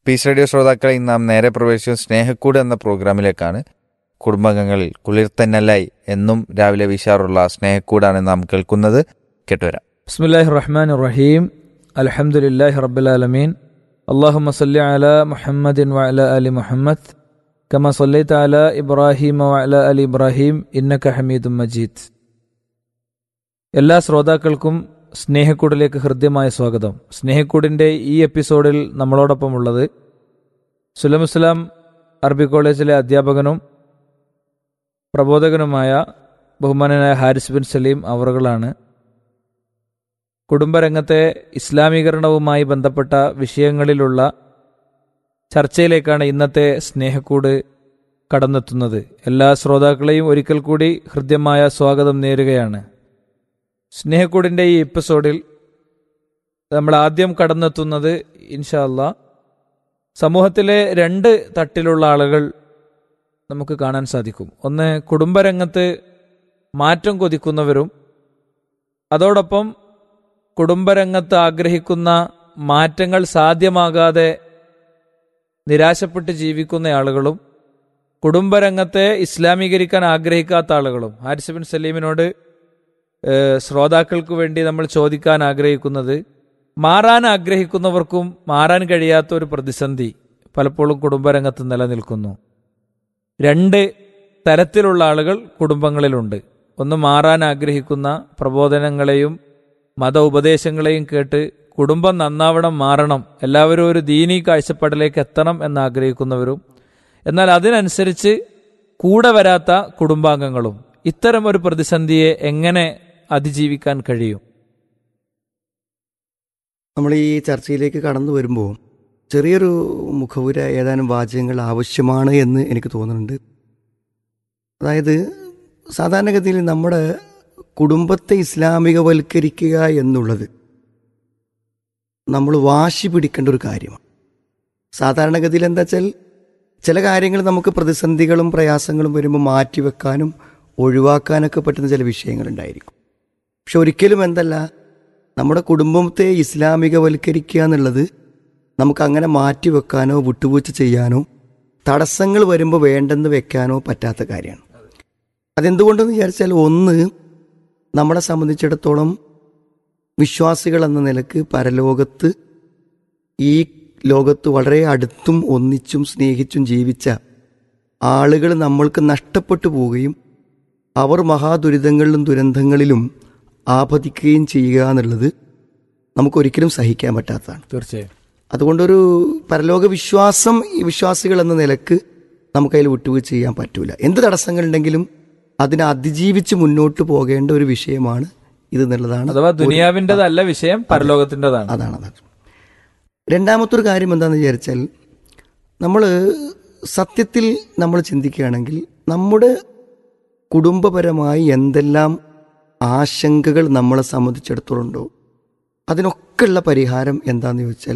Piece radio ശ്രോതാക്കളെ ഇന്ന് നാം നേരെ പ്രവേശിച്ച സ്നേഹക്കൂട് എന്ന പ്രോഗ്രാമിലേക്കാണ് കുടുംബാംഗങ്ങളിൽ കുളിർത്തന്നലായി എന്നും രാവിലെ വീശാറുള്ള സ്നേഹക്കൂടാണ് നാം കേൾക്കുന്നത് കേട്ടുവരാം بسم الله الرحمن الرحيم الحمد لله رب العالمين اللهم صل على محمد وعلى آل محمد كما صليت على إبراهيم وعلى آل إبراهيم إنك حميد مجيد എല്ലാ ശ്രോതാക്കൾക്കും സ്നേഹക്കൂടിലേക്ക് ഹൃദ്യമായ സ്വാഗതം സ്നേഹക്കൂടിൻ്റെ ഈ എപ്പിസോഡിൽ നമ്മളോടൊപ്പമുള്ളത് സുലമുസ്ലാം അറബി കോളേജിലെ അധ്യാപകനും പ്രബോധകനുമായ ബഹുമാനനായ ഹാരിസ് ബിൻ സലീം അവറുകളാണ് കുടുംബരംഗത്തെ ഇസ്ലാമീകരണവുമായി ബന്ധപ്പെട്ട വിഷയങ്ങളിലുള്ള ചർച്ചയിലേക്കാണ് ഇന്നത്തെ സ്നേഹക്കൂട് കടന്നെത്തുന്നത് എല്ലാ ശ്രോതാക്കളെയും ഒരിക്കൽ കൂടി ഹൃദ്യമായ സ്വാഗതം നേരുകയാണ് സ്നേഹക്കൂടിൻ്റെ ഈ എപ്പിസോഡിൽ നമ്മൾ ആദ്യം കടന്നെത്തുന്നത് ഇൻഷാല്ല സമൂഹത്തിലെ രണ്ട് തട്ടിലുള്ള ആളുകൾ നമുക്ക് കാണാൻ സാധിക്കും ഒന്ന് കുടുംബരംഗത്ത് മാറ്റം കൊതിക്കുന്നവരും അതോടൊപ്പം കുടുംബരംഗത്ത് ആഗ്രഹിക്കുന്ന മാറ്റങ്ങൾ സാധ്യമാകാതെ നിരാശപ്പെട്ട് ജീവിക്കുന്ന ആളുകളും കുടുംബരംഗത്തെ ഇസ്ലാമീകരിക്കാൻ ആഗ്രഹിക്കാത്ത ആളുകളും ഹാരിസ് ബിൻ സലീമിനോട് ഏഹ്, ശ്രോതാക്കൾക്ക് വേണ്ടി നമ്മൾ ചോദിക്കാൻ ആഗ്രഹിക്കുന്നത് മാറാൻ ആഗ്രഹിക്കുന്നവർക്കും മാറാൻ കഴിയാത്ത ഒരു പ്രതിസന്ധി പലപ്പോഴും കുടുംബരംഗത്ത് നിലനിൽക്കുന്നു രണ്ട് തരത്തിലുള്ള ആളുകൾ കുടുംബങ്ങളിലുണ്ട് ഒന്ന് മാറാൻ ആഗ്രഹിക്കുന്ന പ്രബോധനങ്ങളെയും മത ഉപദേശങ്ങളെയും കേട്ട് കുടുംബം നന്നാവണം മാറണം എല്ലാവരും ഒരു ദീനീ കാഴ്ചപ്പാടിലേക്ക് എത്തണം എന്ന് ആഗ്രഹിക്കുന്നവരും എന്നാൽ അതിനനുസരിച്ച് കൂടെ വരാത്ത കുടുംബാംഗങ്ങളും ഇത്തരം ഒരു പ്രതിസന്ധിയെ എങ്ങനെ അതിജീവിക്കാൻ കഴിയും നമ്മൾ ഈ ചർച്ചയിലേക്ക് കടന്നു വരുമ്പോൾ ചെറിയൊരു മുഖവുര ഏതാനും വാചകങ്ങൾ ആവശ്യമാണ് എന്ന് എനിക്ക് തോന്നുന്നുണ്ട് അതായത് സാധാരണഗതിയിൽ നമ്മുടെ കുടുംബത്തെ ഇസ്ലാമികവൽക്കരിക്കുക എന്നുള്ളത് നമ്മൾ വാശി പിടിക്കേണ്ട ഒരു കാര്യമാണ് സാധാരണഗതിയിൽ എന്താ വെച്ചാൽ ചില കാര്യങ്ങൾ നമുക്ക് പ്രതിസന്ധികളും പ്രയാസങ്ങളും വരുമ്പോൾ മാറ്റിവെക്കാനും ഒഴിവാക്കാനൊക്കെ പറ്റുന്ന ചില വിഷയങ്ങളുണ്ടായിരിക്കും പക്ഷെ ഒരിക്കലും എന്തല്ല നമ്മുടെ കുടുംബത്തെ ഇസ്ലാമികവൽക്കരിക്കുക എന്നുള്ളത് നമുക്ക് അങ്ങനെ മാറ്റിവെക്കാനോ വിട്ടുവീഴ്ച ചെയ്യാനോ തടസ്സങ്ങൾ വരുമ്പോൾ വേണ്ടെന്ന് വെക്കാനോ പറ്റാത്ത കാര്യമാണ് അതെന്തുകൊണ്ടെന്ന് വിചാരിച്ചാൽ ഒന്ന് നമ്മളെ സംബന്ധിച്ചിടത്തോളം വിശ്വാസികൾ എന്ന നിലക്ക് പരലോകത്ത് ഈ ലോകത്ത് വളരെ അടുത്തും ഒന്നിച്ചും സ്നേഹിച്ചും ജീവിച്ച ആളുകൾ നമ്മൾക്ക് നഷ്ടപ്പെട്ടു പോവുകയും അവർ മഹാദുരിതങ്ങളിലും ദുരന്തങ്ങളിലും ആപതിക്കുകയും ചെയ്യുക എന്നുള്ളത് നമുക്കൊരിക്കലും സഹിക്കാൻ പറ്റാത്തതാണ് തീർച്ചയായും അതുകൊണ്ടൊരു പരലോക വിശ്വാസം ഈ വിശ്വാസികൾ എന്ന നിലക്ക് നമുക്കതിൽ വിട്ടുവീഴ്ച ചെയ്യാൻ പറ്റൂല എന്ത് തടസ്സങ്ങളുണ്ടെങ്കിലും അതിനെ അതിജീവിച്ച് മുന്നോട്ട് പോകേണ്ട ഒരു വിഷയമാണ് ഇത് എന്നുള്ളതാണ് അഥവാ ദുനിയാവിൻ്റെതല്ല വിഷയം പരലോകത്തിൻ്റെതാണ് അതാണ് അതാണ് രണ്ടാമത്തൊരു കാര്യം എന്താണെന്ന് വിചാരിച്ചാൽ നമ്മൾ സത്യത്തിൽ നമ്മൾ ചിന്തിക്കുകയാണെങ്കിൽ നമ്മുടെ കുടുംബപരമായി എന്തെല്ലാം ആശങ്കകൾ നമ്മളെ സംബന്ധിച്ചിടത്തോളം ഉണ്ടോ അതിനൊക്കെയുള്ള പരിഹാരം എന്താണെന്ന് ചോദിച്ചാൽ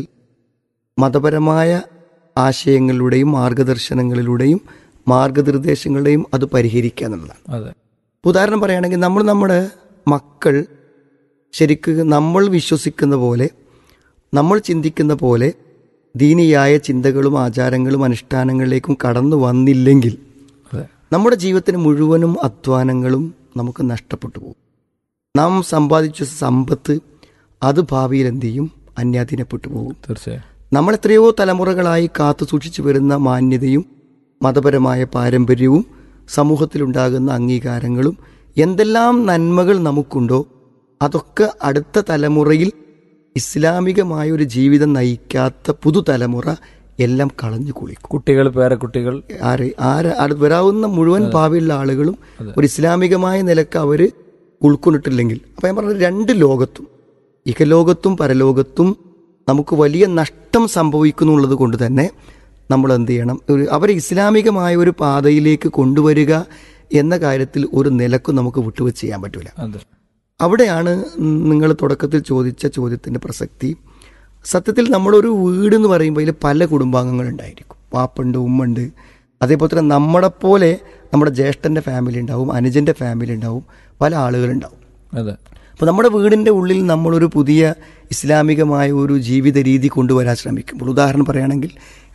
മതപരമായ ആശയങ്ങളിലൂടെയും മാർഗദർശനങ്ങളിലൂടെയും മാർഗനിർദ്ദേശങ്ങളുടെയും അത് പരിഹരിക്കുക എന്നുള്ളതാണ് അതെ ഉദാഹരണം പറയുകയാണെങ്കിൽ നമ്മൾ നമ്മുടെ മക്കൾ ശരിക്ക് നമ്മൾ വിശ്വസിക്കുന്ന പോലെ നമ്മൾ ചിന്തിക്കുന്ന പോലെ ദീനിയായ ചിന്തകളും ആചാരങ്ങളും അനുഷ്ഠാനങ്ങളിലേക്കും കടന്നു വന്നില്ലെങ്കിൽ അതെ നമ്മുടെ ജീവിതത്തിന് മുഴുവനും അധ്വാനങ്ങളും നമുക്ക് നഷ്ടപ്പെട്ടു പോകും നാം സമ്പാദിച്ച സമ്പത്ത് അത് ഭാവിയിൽ എന്ത് ചെയ്യും അന്യാധീനപ്പെട്ടു പോകും തീർച്ചയായും നമ്മൾ എത്രയോ തലമുറകളായി കാത്തു സൂക്ഷിച്ചു വരുന്ന മാന്യതയും മതപരമായ പാരമ്പര്യവും സമൂഹത്തിലുണ്ടാകുന്ന അംഗീകാരങ്ങളും എന്തെല്ലാം നന്മകൾ നമുക്കുണ്ടോ അതൊക്കെ അടുത്ത തലമുറയിൽ ഇസ്ലാമികമായ ഒരു ജീവിതം നയിക്കാത്ത പുതുതലമുറ എല്ലാം കളഞ്ഞു കുളിക്കും കുട്ടികൾ പേരക്കുട്ടികൾ ആര് ആര് അത് വരാവുന്ന മുഴുവൻ ഭാവിയുള്ള ആളുകളും ഒരു ഇസ്ലാമികമായ നിലക്ക് അവര് ഉൾക്കൊണ്ടിട്ടില്ലെങ്കിൽ അപ്പൊ ഞാൻ പറഞ്ഞ രണ്ട് ലോകത്തും ഇഹലോകത്തും പരലോകത്തും നമുക്ക് വലിയ നഷ്ടം സംഭവിക്കുന്നുള്ളത് കൊണ്ട് തന്നെ നമ്മൾ എന്ത് ചെയ്യണം ഒരു അവരെ ഇസ്ലാമികമായ ഒരു പാതയിലേക്ക് കൊണ്ടുവരിക എന്ന കാര്യത്തിൽ ഒരു നിലക്കും നമുക്ക് വിട്ടുവെച്ച് ചെയ്യാൻ പറ്റൂല അതെ അവിടെയാണ് നിങ്ങൾ തുടക്കത്തിൽ ചോദിച്ച ചോദ്യത്തിൻ്റെ പ്രസക്തി സത്യത്തിൽ നമ്മളൊരു വീട് എന്ന് പറയുമ്പോൾ അതിൽ പല കുടുംബാംഗങ്ങളുണ്ടായിരിക്കും പാപ്പുണ്ട് ഉമ്മുണ്ട് അതേപോലെ തന്നെ നമ്മളെ പോലെ നമ്മുടെ ജ്യേഷ്ഠൻ്റെ ഫാമിലി ഉണ്ടാവും അനുജൻ്റെ ഫാമിലി ഉണ്ടാവും പല ആളുകളുണ്ടാവും അതെ അപ്പോൾ നമ്മുടെ വീടിൻ്റെ ഉള്ളിൽ നമ്മളൊരു പുതിയ ഇസ്ലാമികമായ ഒരു ജീവിത രീതി കൊണ്ടുവരാൻ ശ്രമിക്കുമ്പോൾ ഉദാഹരണം പറയുകയാണെങ്കിൽ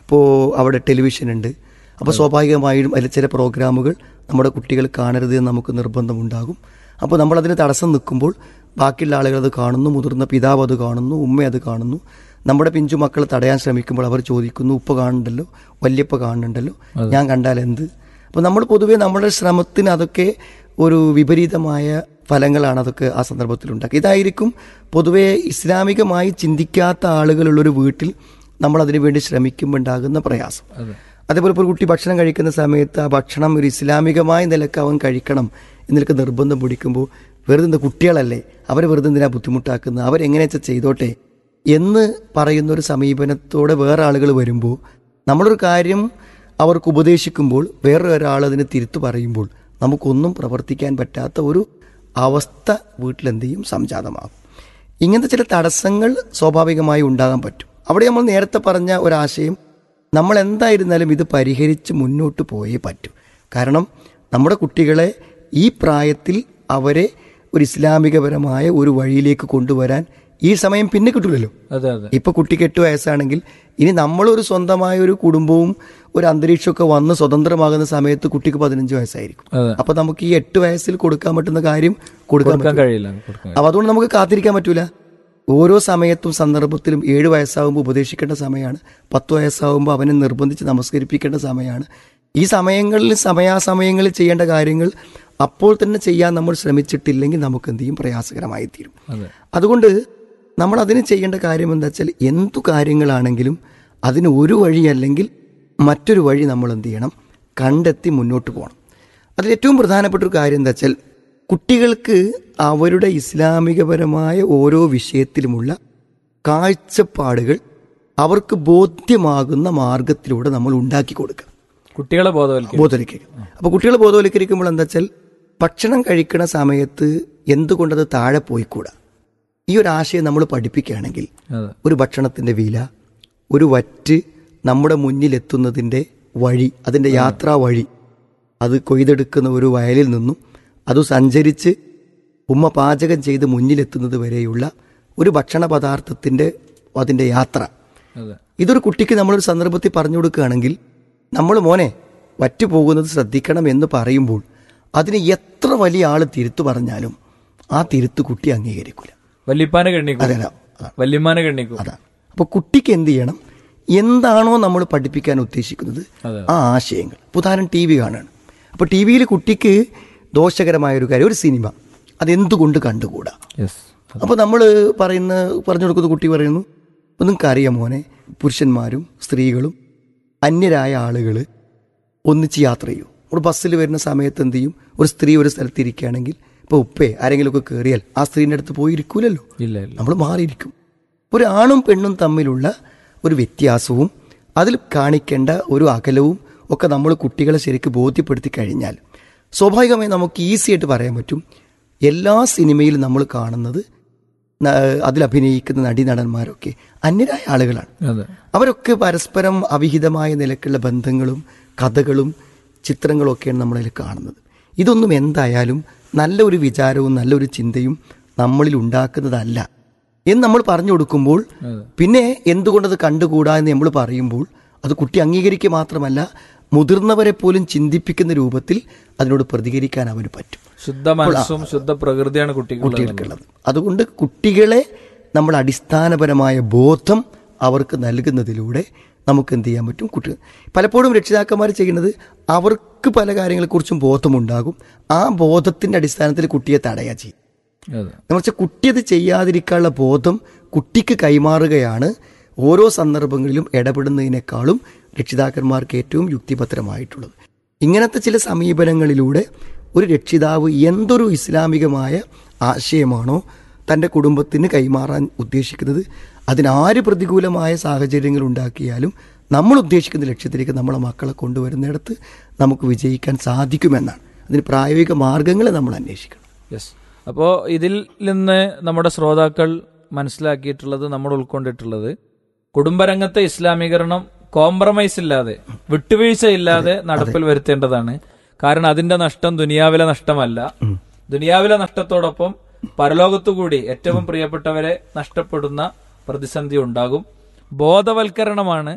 ഇപ്പോൾ അവിടെ ടെലിവിഷൻ ഉണ്ട് അപ്പോൾ സ്വാഭാവികമായും അതിൽ ചില പ്രോഗ്രാമുകൾ നമ്മുടെ കുട്ടികൾ കാണരുത് എന്ന് നമുക്ക് നിർബന്ധമുണ്ടാകും അപ്പോൾ നമ്മൾ അതിന് തടസ്സം നിൽക്കുമ്പോൾ ബാക്കിയുള്ള ആളുകൾ അത് കാണുന്നു മുതിർന്ന പിതാവ് അത് കാണുന്നു ഉമ്മ അത് കാണുന്നു നമ്മുടെ പിഞ്ചു മക്കൾ തടയാൻ ശ്രമിക്കുമ്പോൾ അവർ ചോദിക്കുന്നു ഉപ്പ കാണുന്നുണ്ടല്ലോ വല്യപ്പ കാണുന്നുണ്ടല്ലോ ഞാൻ കണ്ടാൽ എന്ത് അപ്പോൾ നമ്മൾ പൊതുവേ നമ്മുടെ ശ്രമത്തിന് അതൊക്കെ ഒരു വിപരീതമായ ഫലങ്ങളാണ് അതൊക്കെ ആ സന്ദർഭത്തിൽ ഉണ്ടാക്കുക ഇതായിരിക്കും പൊതുവേ ഇസ്ലാമികമായി ചിന്തിക്കാത്ത ആളുകളുള്ളൊരു വീട്ടിൽ നമ്മൾ അതിനു വേണ്ടി ശ്രമിക്കുമ്പോൾ ഉണ്ടാകുന്ന പ്രയാസം അതേപോലെ ഇപ്പോൾ ഒരു കുട്ടി ഭക്ഷണം കഴിക്കുന്ന സമയത്ത് ആ ഭക്ഷണം ഒരു ഇസ്ലാമികമായ നിലക്ക് അവൻ കഴിക്കണം എന്നൊക്കെ നിർബന്ധം പിടിക്കുമ്പോൾ വെറുതെ എന്താ കുട്ടികളല്ലേ അവരെ വെറുതെ എന്തിനാ ബുദ്ധിമുട്ടാക്കുന്നത് അവരെങ്ങനെ വെച്ചാൽ ചെയ്തോട്ടെ എന്ന് പറയുന്ന ഒരു സമീപനത്തോടെ വേറെ ആളുകൾ വരുമ്പോൾ നമ്മളൊരു കാര്യം അവർക്ക് ഉപദേശിക്കുമ്പോൾ വേറൊരാൾ അതിനെ തിരുത്തു പറയുമ്പോൾ നമുക്കൊന്നും പ്രവർത്തിക്കാൻ പറ്റാത്ത ഒരു അവസ്ഥ വീട്ടിലെന്ത് ചെയ്യും സംജാതമാകും ഇങ്ങനത്തെ ചില തടസ്സങ്ങൾ സ്വാഭാവികമായി ഉണ്ടാകാൻ പറ്റും അവിടെ നമ്മൾ നേരത്തെ പറഞ്ഞ ഒരാശയം നമ്മൾ എന്തായിരുന്നാലും ഇത് പരിഹരിച്ച് മുന്നോട്ട് പോയേ പറ്റൂ കാരണം നമ്മുടെ കുട്ടികളെ ഈ പ്രായത്തിൽ അവരെ ഒരു ഇസ്ലാമികപരമായ ഒരു വഴിയിലേക്ക് കൊണ്ടുവരാൻ ഈ സമയം പിന്നെ കിട്ടില്ലല്ലോ അതെ അതെ ഇപ്പൊ കുട്ടിക്ക് എട്ട് വയസ്സാണെങ്കിൽ ഇനി നമ്മളൊരു സ്വന്തമായ ഒരു കുടുംബവും ഒരു അന്തരീക്ഷമൊക്കെ വന്ന് സ്വതന്ത്രമാകുന്ന സമയത്ത് കുട്ടിക്ക് പതിനഞ്ച് വയസ്സായിരിക്കും അതെ അപ്പൊ നമുക്ക് ഈ എട്ട് വയസ്സിൽ കൊടുക്കാൻ പറ്റുന്ന കാര്യം കൊടുക്കാൻ കൊടുക്കാൻ പറ്റും കഴിയില്ല കൊടുക്കാൻ അപ്പൊ അതുകൊണ്ട് നമുക്ക് കാത്തിരിക്കാൻ പറ്റൂല ഓരോ സമയത്തും സന്ദർഭത്തിലും ഏഴ് വയസ്സാകുമ്പോൾ ഉപദേശിക്കേണ്ട സമയമാണ് പത്ത് വയസ്സാകുമ്പോൾ അവനെ നിർബന്ധിച്ച് നമസ്കരിപ്പിക്കേണ്ട സമയമാണ് ഈ സമയങ്ങളിൽ സമയാസമയങ്ങളിൽ ചെയ്യേണ്ട കാര്യങ്ങൾ അപ്പോൾ തന്നെ ചെയ്യാൻ നമ്മൾ ശ്രമിച്ചിട്ടില്ലെങ്കിൽ നമുക്ക് എന്ത് ചെയ്യും പ്രയാസകരമായി തീരും അതെ അതുകൊണ്ട് നമ്മൾ അതിന് ചെയ്യേണ്ട കാര്യം എന്താ വെച്ചാൽ എന്തു കാര്യങ്ങളാണെങ്കിലും അതിന് ഒരു വഴി അല്ലെങ്കിൽ മറ്റൊരു വഴി നമ്മൾ എന്ത് ചെയ്യണം കണ്ടെത്തി മുന്നോട്ട് പോകണം അതിൽ ഏറ്റവും പ്രധാനപ്പെട്ട ഒരു കാര്യം എന്താ വെച്ചാൽ കുട്ടികൾക്ക് അവരുടെ ഇസ്ലാമികപരമായ ഓരോ വിഷയത്തിലുമുള്ള കാഴ്ചപ്പാടുകൾ അവർക്ക് ബോധ്യമാകുന്ന മാർഗത്തിലൂടെ നമ്മൾ ഉണ്ടാക്കി കൊടുക്കുക കുട്ടികളെ ബോധവൽക്കരിക്കും ബോധവൽക്കരിക്കുക അപ്പോൾ കുട്ടികൾ ബോധവൽക്കരിക്കുമ്പോൾ എന്താ വെച്ചാൽ ഭക്ഷണം കഴിക്കുന്ന സമയത്ത് എന്തുകൊണ്ടത് താഴെ പോയിക്കൂടാ ഈ ഒരു ആശയം നമ്മൾ പഠിപ്പിക്കുകയാണെങ്കിൽ അതെ ഒരു ഭക്ഷണത്തിൻ്റെ വില ഒരു വറ്റ് നമ്മുടെ മുന്നിലെത്തുന്നതിൻ്റെ വഴി അതിൻ്റെ യാത്രാ വഴി അത് കൊയ്തെടുക്കുന്ന ഒരു വയലിൽ നിന്നും അത് സഞ്ചരിച്ച് ഉമ്മ പാചകം ചെയ്ത് മുന്നിലെത്തുന്നത് വരെയുള്ള ഒരു ഭക്ഷണ പദാർത്ഥത്തിൻ്റെ അതിൻ്റെ യാത്ര അതെ ഇതൊരു കുട്ടിക്ക് നമ്മളൊരു സന്ദർഭത്തിൽ പറഞ്ഞു കൊടുക്കുകയാണെങ്കിൽ നമ്മൾ മോനെ വറ്റു പോകുന്നത് ശ്രദ്ധിക്കണം എന്ന് പറയുമ്പോൾ അതിന് എത്ര വലിയ ആൾ തിരുത്തു പറഞ്ഞാലും ആ തിരുത്ത് കുട്ടി അംഗീകരിക്കില്ല വല്യപ്പാനെ കണ്ണിക്കും അതെ അതാ അതാ വല്യമ്മാനെ കണ്ണിക്കും അതാണ് അപ്പോൾ കുട്ടിക്ക് എന്ത് ചെയ്യണം എന്താണോ നമ്മൾ പഠിപ്പിക്കാൻ ഉദ്ദേശിക്കുന്നത് അതെ. ആ ആശയങ്ങൾ ഇപ്പൊ ഉദാഹരണം ടി വി കാണുകയാണ് അപ്പോൾ ടി വിയിൽ കുട്ടിക്ക് ദോഷകരമായ ഒരു കാര്യം ഒരു സിനിമ അതെന്തുകൊണ്ട് കണ്ടുകൂടാ യെസ് അപ്പോൾ നമ്മൾ പറയുന്ന പറഞ്ഞു കൊടുക്കുന്ന കുട്ടി പറയുന്നു അപ്പോൾ നിങ്ങൾക്ക് അറിയാം മോനെ പുരുഷന്മാരും സ്ത്രീകളും അന്യരായ ആളുകൾ ഒന്നിച്ച് യാത്ര ചെയ്യും ഒരു ബസ്സിൽ വരുന്ന സമയത്ത് എന്ത് ചെയ്യും ഒരു സ്ത്രീ ഒരു സ്ഥലത്ത് ഇരിക്കുകയാണെങ്കിൽ ഇപ്പോൾ ഉപ്പേ ആരെങ്കിലുമൊക്കെ കയറിയാൽ ആ സ്ത്രീൻ്റെ അടുത്ത് പോയി ഇരിക്കൂലല്ലോ ഇല്ല ഇല്ല നമ്മൾ മാറിയിരിക്കും ഒരു ആണും പെണ്ണും തമ്മിലുള്ള ഒരു വ്യത്യാസവും അതിൽ കാണിക്കേണ്ട ഒരു അകലവും ഒക്കെ നമ്മൾ കുട്ടികളെ ശരിക്ക് ബോധ്യപ്പെടുത്തി കഴിഞ്ഞാൽ സ്വാഭാവികമായി നമുക്ക് ഈസി ആയിട്ട് പറയാൻ പറ്റും എല്ലാ സിനിമയിലും നമ്മൾ കാണുന്നത് ന- അതിൽ അഭിനയിക്കുന്ന നടീനടന്മാരൊക്കെ അന്യരായ ആളുകളാണ് അതെ അവരൊക്കെ പരസ്പരം അവിഹിതമായ നിലക്കുള്ള ബന്ധങ്ങളും കഥകളും ചിത്രങ്ങളും ഒക്കെയാണ് നമ്മളതിൽ കാണുന്നത് ഇതൊന്നും എന്തായാലും നല്ലൊരു വിചാരവും നല്ലൊരു ചിന്തയും നമ്മളിൽ ഉണ്ടാക്കുന്നതല്ല എന്ന് നമ്മൾ പറഞ്ഞു കൊടുക്കുമ്പോൾ പിന്നെ എന്തുകൊണ്ടത് കണ്ടുകൂടാ എന്ന് നമ്മൾ പറയുമ്പോൾ അത് കുട്ടി അംഗീകരിക്കുക മാത്രമല്ല മുതിർന്നവരെ പോലും ചിന്തിപ്പിക്കുന്ന രൂപത്തിൽ അതിനോട് പ്രതികരിക്കാൻ അവന് പറ്റും ശുദ്ധ മനസ്സും ശുദ്ധ പ്രകൃതിയാണ് കുട്ടികൾ കുട്ടികൾക്കുള്ളത് അതുകൊണ്ട് കുട്ടികളെ നമ്മൾ അടിസ്ഥാനപരമായ ബോധം അവർക്ക് നൽകുന്നതിലൂടെ നമുക്ക് എന്ത് ചെയ്യാൻ പറ്റും കുട്ടികൾ പലപ്പോഴും രക്ഷിതാക്കന്മാർ ചെയ്യുന്നത് അവർക്ക് പല കാര്യങ്ങളെക്കുറിച്ചും ബോധമുണ്ടാകും ആ ബോധത്തിന്റെ അടിസ്ഥാനത്തിൽ കുട്ടിയെ തടയാ ചെയ്യും അതെ എന്ന് വെച്ചാൽ കുട്ടി അത് ചെയ്യാതിരിക്കാനുള്ള ബോധം കുട്ടിക്ക് കൈമാറുകയാണ് ഓരോ സന്ദർഭങ്ങളിലും ഇടപെടുന്നതിനേക്കാളും രക്ഷിതാക്കന്മാർക്ക് ഏറ്റവും യുക്തിഭദ്രമായിട്ടുള്ളത് ഇങ്ങനത്തെ ചില സമീപനങ്ങളിലൂടെ ഒരു രക്ഷിതാവ് എന്തൊരു ഇസ്ലാമികമായ ആശയമാണോ തൻ്റെ കുടുംബത്തിന് കൈമാറാൻ ഉദ്ദേശിക്കുന്നത് അതിനാര് പ്രതികൂലമായ സാഹചര്യങ്ങൾ ഉണ്ടാക്കിയാലും നമ്മൾ ഉദ്ദേശിക്കുന്ന ലക്ഷ്യത്തിലേക്ക് നമ്മളെ മക്കളെ കൊണ്ടുവരുന്നിടത്ത് നമുക്ക് വിജയിക്കാൻ സാധിക്കുമെന്നാണ് അതിന് പ്രായോഗിക മാർഗങ്ങളെ നമ്മൾ അന്വേഷിക്കണം യെസ് അപ്പോൾ ഇതിൽ നിന്ന് നമ്മുടെ ശ്രോതാക്കൾ മനസ്സിലാക്കിയിട്ടുള്ളത് നമ്മൾ ഉൾക്കൊണ്ടിട്ടുള്ളത് കുടുംബരംഗത്തെ ഇസ്ലാമീകരണം കോംപ്രമൈസ് ഇല്ലാതെ വിട്ടുവീഴ്ച ഇല്ലാതെ നടപ്പിൽ വരുത്തേണ്ടതാണ് കാരണം അതിന്റെ നഷ്ടം ദുനിയാവിലെ നഷ്ടമല്ല ദുനിയാവിലെ നഷ്ടത്തോടൊപ്പം പരലോകത്തുകൂടി ഏറ്റവും പ്രിയപ്പെട്ടവരെ നഷ്ടപ്പെടുന്ന പ്രതിസന്ധി ഉണ്ടാകും ബോധവൽക്കരണമാണ്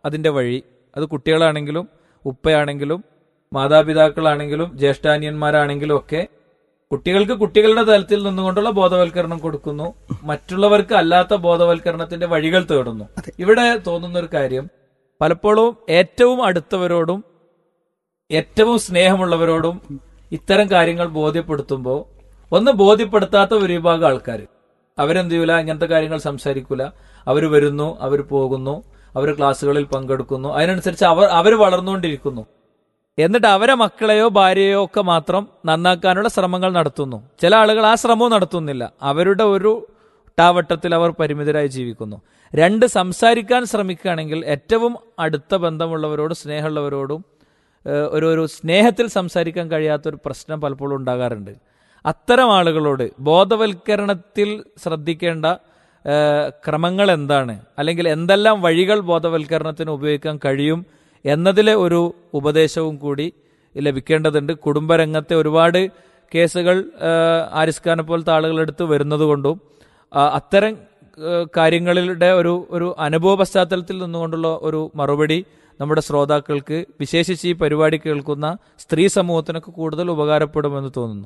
അതിൻ്റെ വഴി അത് കുട്ടികളാണെങ്കിലും ഉപ്പയാണെങ്കിലും മാതാപിതാക്കളാണെങ്കിലും ജ്യേഷ്ഠാനിയന്മാരാണെങ്കിലും ഒക്കെ കുട്ടികൾക്ക് കുട്ടികളുടെ തലത്തിൽ നിന്നുകൊണ്ടുള്ള ബോധവൽക്കരണം കൊടുക്കുന്നു മറ്റുള്ളവർക്ക് അല്ലാത്ത ബോധവൽക്കരണത്തിന്റെ വഴികൾ തേടുന്നു ഇവിടെ തോന്നുന്ന ഒരു കാര്യം പലപ്പോഴും ഏറ്റവും അടുത്തവരോടും ഏറ്റവും സ്നേഹമുള്ളവരോടും ഇത്തരം കാര്യങ്ങൾ ബോധ്യപ്പെടുത്തുമ്പോൾ ഒന്ന് ബോധ്യപ്പെടുത്താത്ത ഒരു വിഭാഗം ആൾക്കാർ അവരെന്ത് ചെയ്യൂല ഇങ്ങനത്തെ കാര്യങ്ങൾ സംസാരിക്കൂല അവർ വരുന്നു അവർ പോകുന്നു അവർ ക്ലാസ്സുകളിൽ പങ്കെടുക്കുന്നു അതിനനുസരിച്ച് അവർ അവർ വളർന്നുകൊണ്ടിരിക്കുന്നു എന്നിട്ട് അവരെ മക്കളെയോ ഭാര്യയോ ഒക്കെ മാത്രം നന്നാക്കാനുള്ള ശ്രമങ്ങൾ നടത്തുന്നു ചില ആളുകൾ ആ ശ്രമവും നടത്തുന്നില്ല അവരുടെ ഒരു ടാവട്ടത്തിൽ അവർ പരിമിതരായി ജീവിക്കുന്നു രണ്ട് സംസാരിക്കാൻ ശ്രമിക്കുകയാണെങ്കിൽ ഏറ്റവും അടുത്ത ബന്ധമുള്ളവരോടും സ്നേഹമുള്ളവരോടും ഏഹ്, ഒരു ഒരു സ്നേഹത്തിൽ സംസാരിക്കാൻ കഴിയാത്തൊരു പ്രശ്നം പലപ്പോഴും ഉണ്ടാകാറുണ്ട് അത്തരം ആളുകളോട് ബോധവൽക്കരണത്തിൽ ശ്രദ്ധിക്കേണ്ട ഏഹ്, ക്രമങ്ങൾ എന്താണ് അല്ലെങ്കിൽ എന്തെല്ലാം വഴികൾ ബോധവൽക്കരണത്തിന് ഉപയോഗിക്കാൻ കഴിയും എന്നതിലെ ഒരു ഉപദേശവും കൂടി ലഭിക്കേണ്ടതുണ്ട് കുടുംബരംഗത്തെ ഒരുപാട് കേസുകൾ ഏഹ്, ആരിസ് ഖാനെ പോലത്തെ ആളുകൾ എടുത്ത് വരുന്നത് കൊണ്ടും ആ, അത്തരം ഏഹ്, കാര്യങ്ങളുടെ ഒരു ഒരു അനുഭവ പശ്ചാത്തലത്തിൽ നിന്നുകൊണ്ടുള്ള ഒരു മറുപടി നമ്മുടെ ശ്രോതാക്കൾക്ക് വിശേഷിച്ച് ഈ പരിപാടി കേൾക്കുന്ന സ്ത്രീ സമൂഹത്തിനൊക്കെ കൂടുതൽ ഉപകാരപ്പെടുമെന്ന് തോന്നുന്നു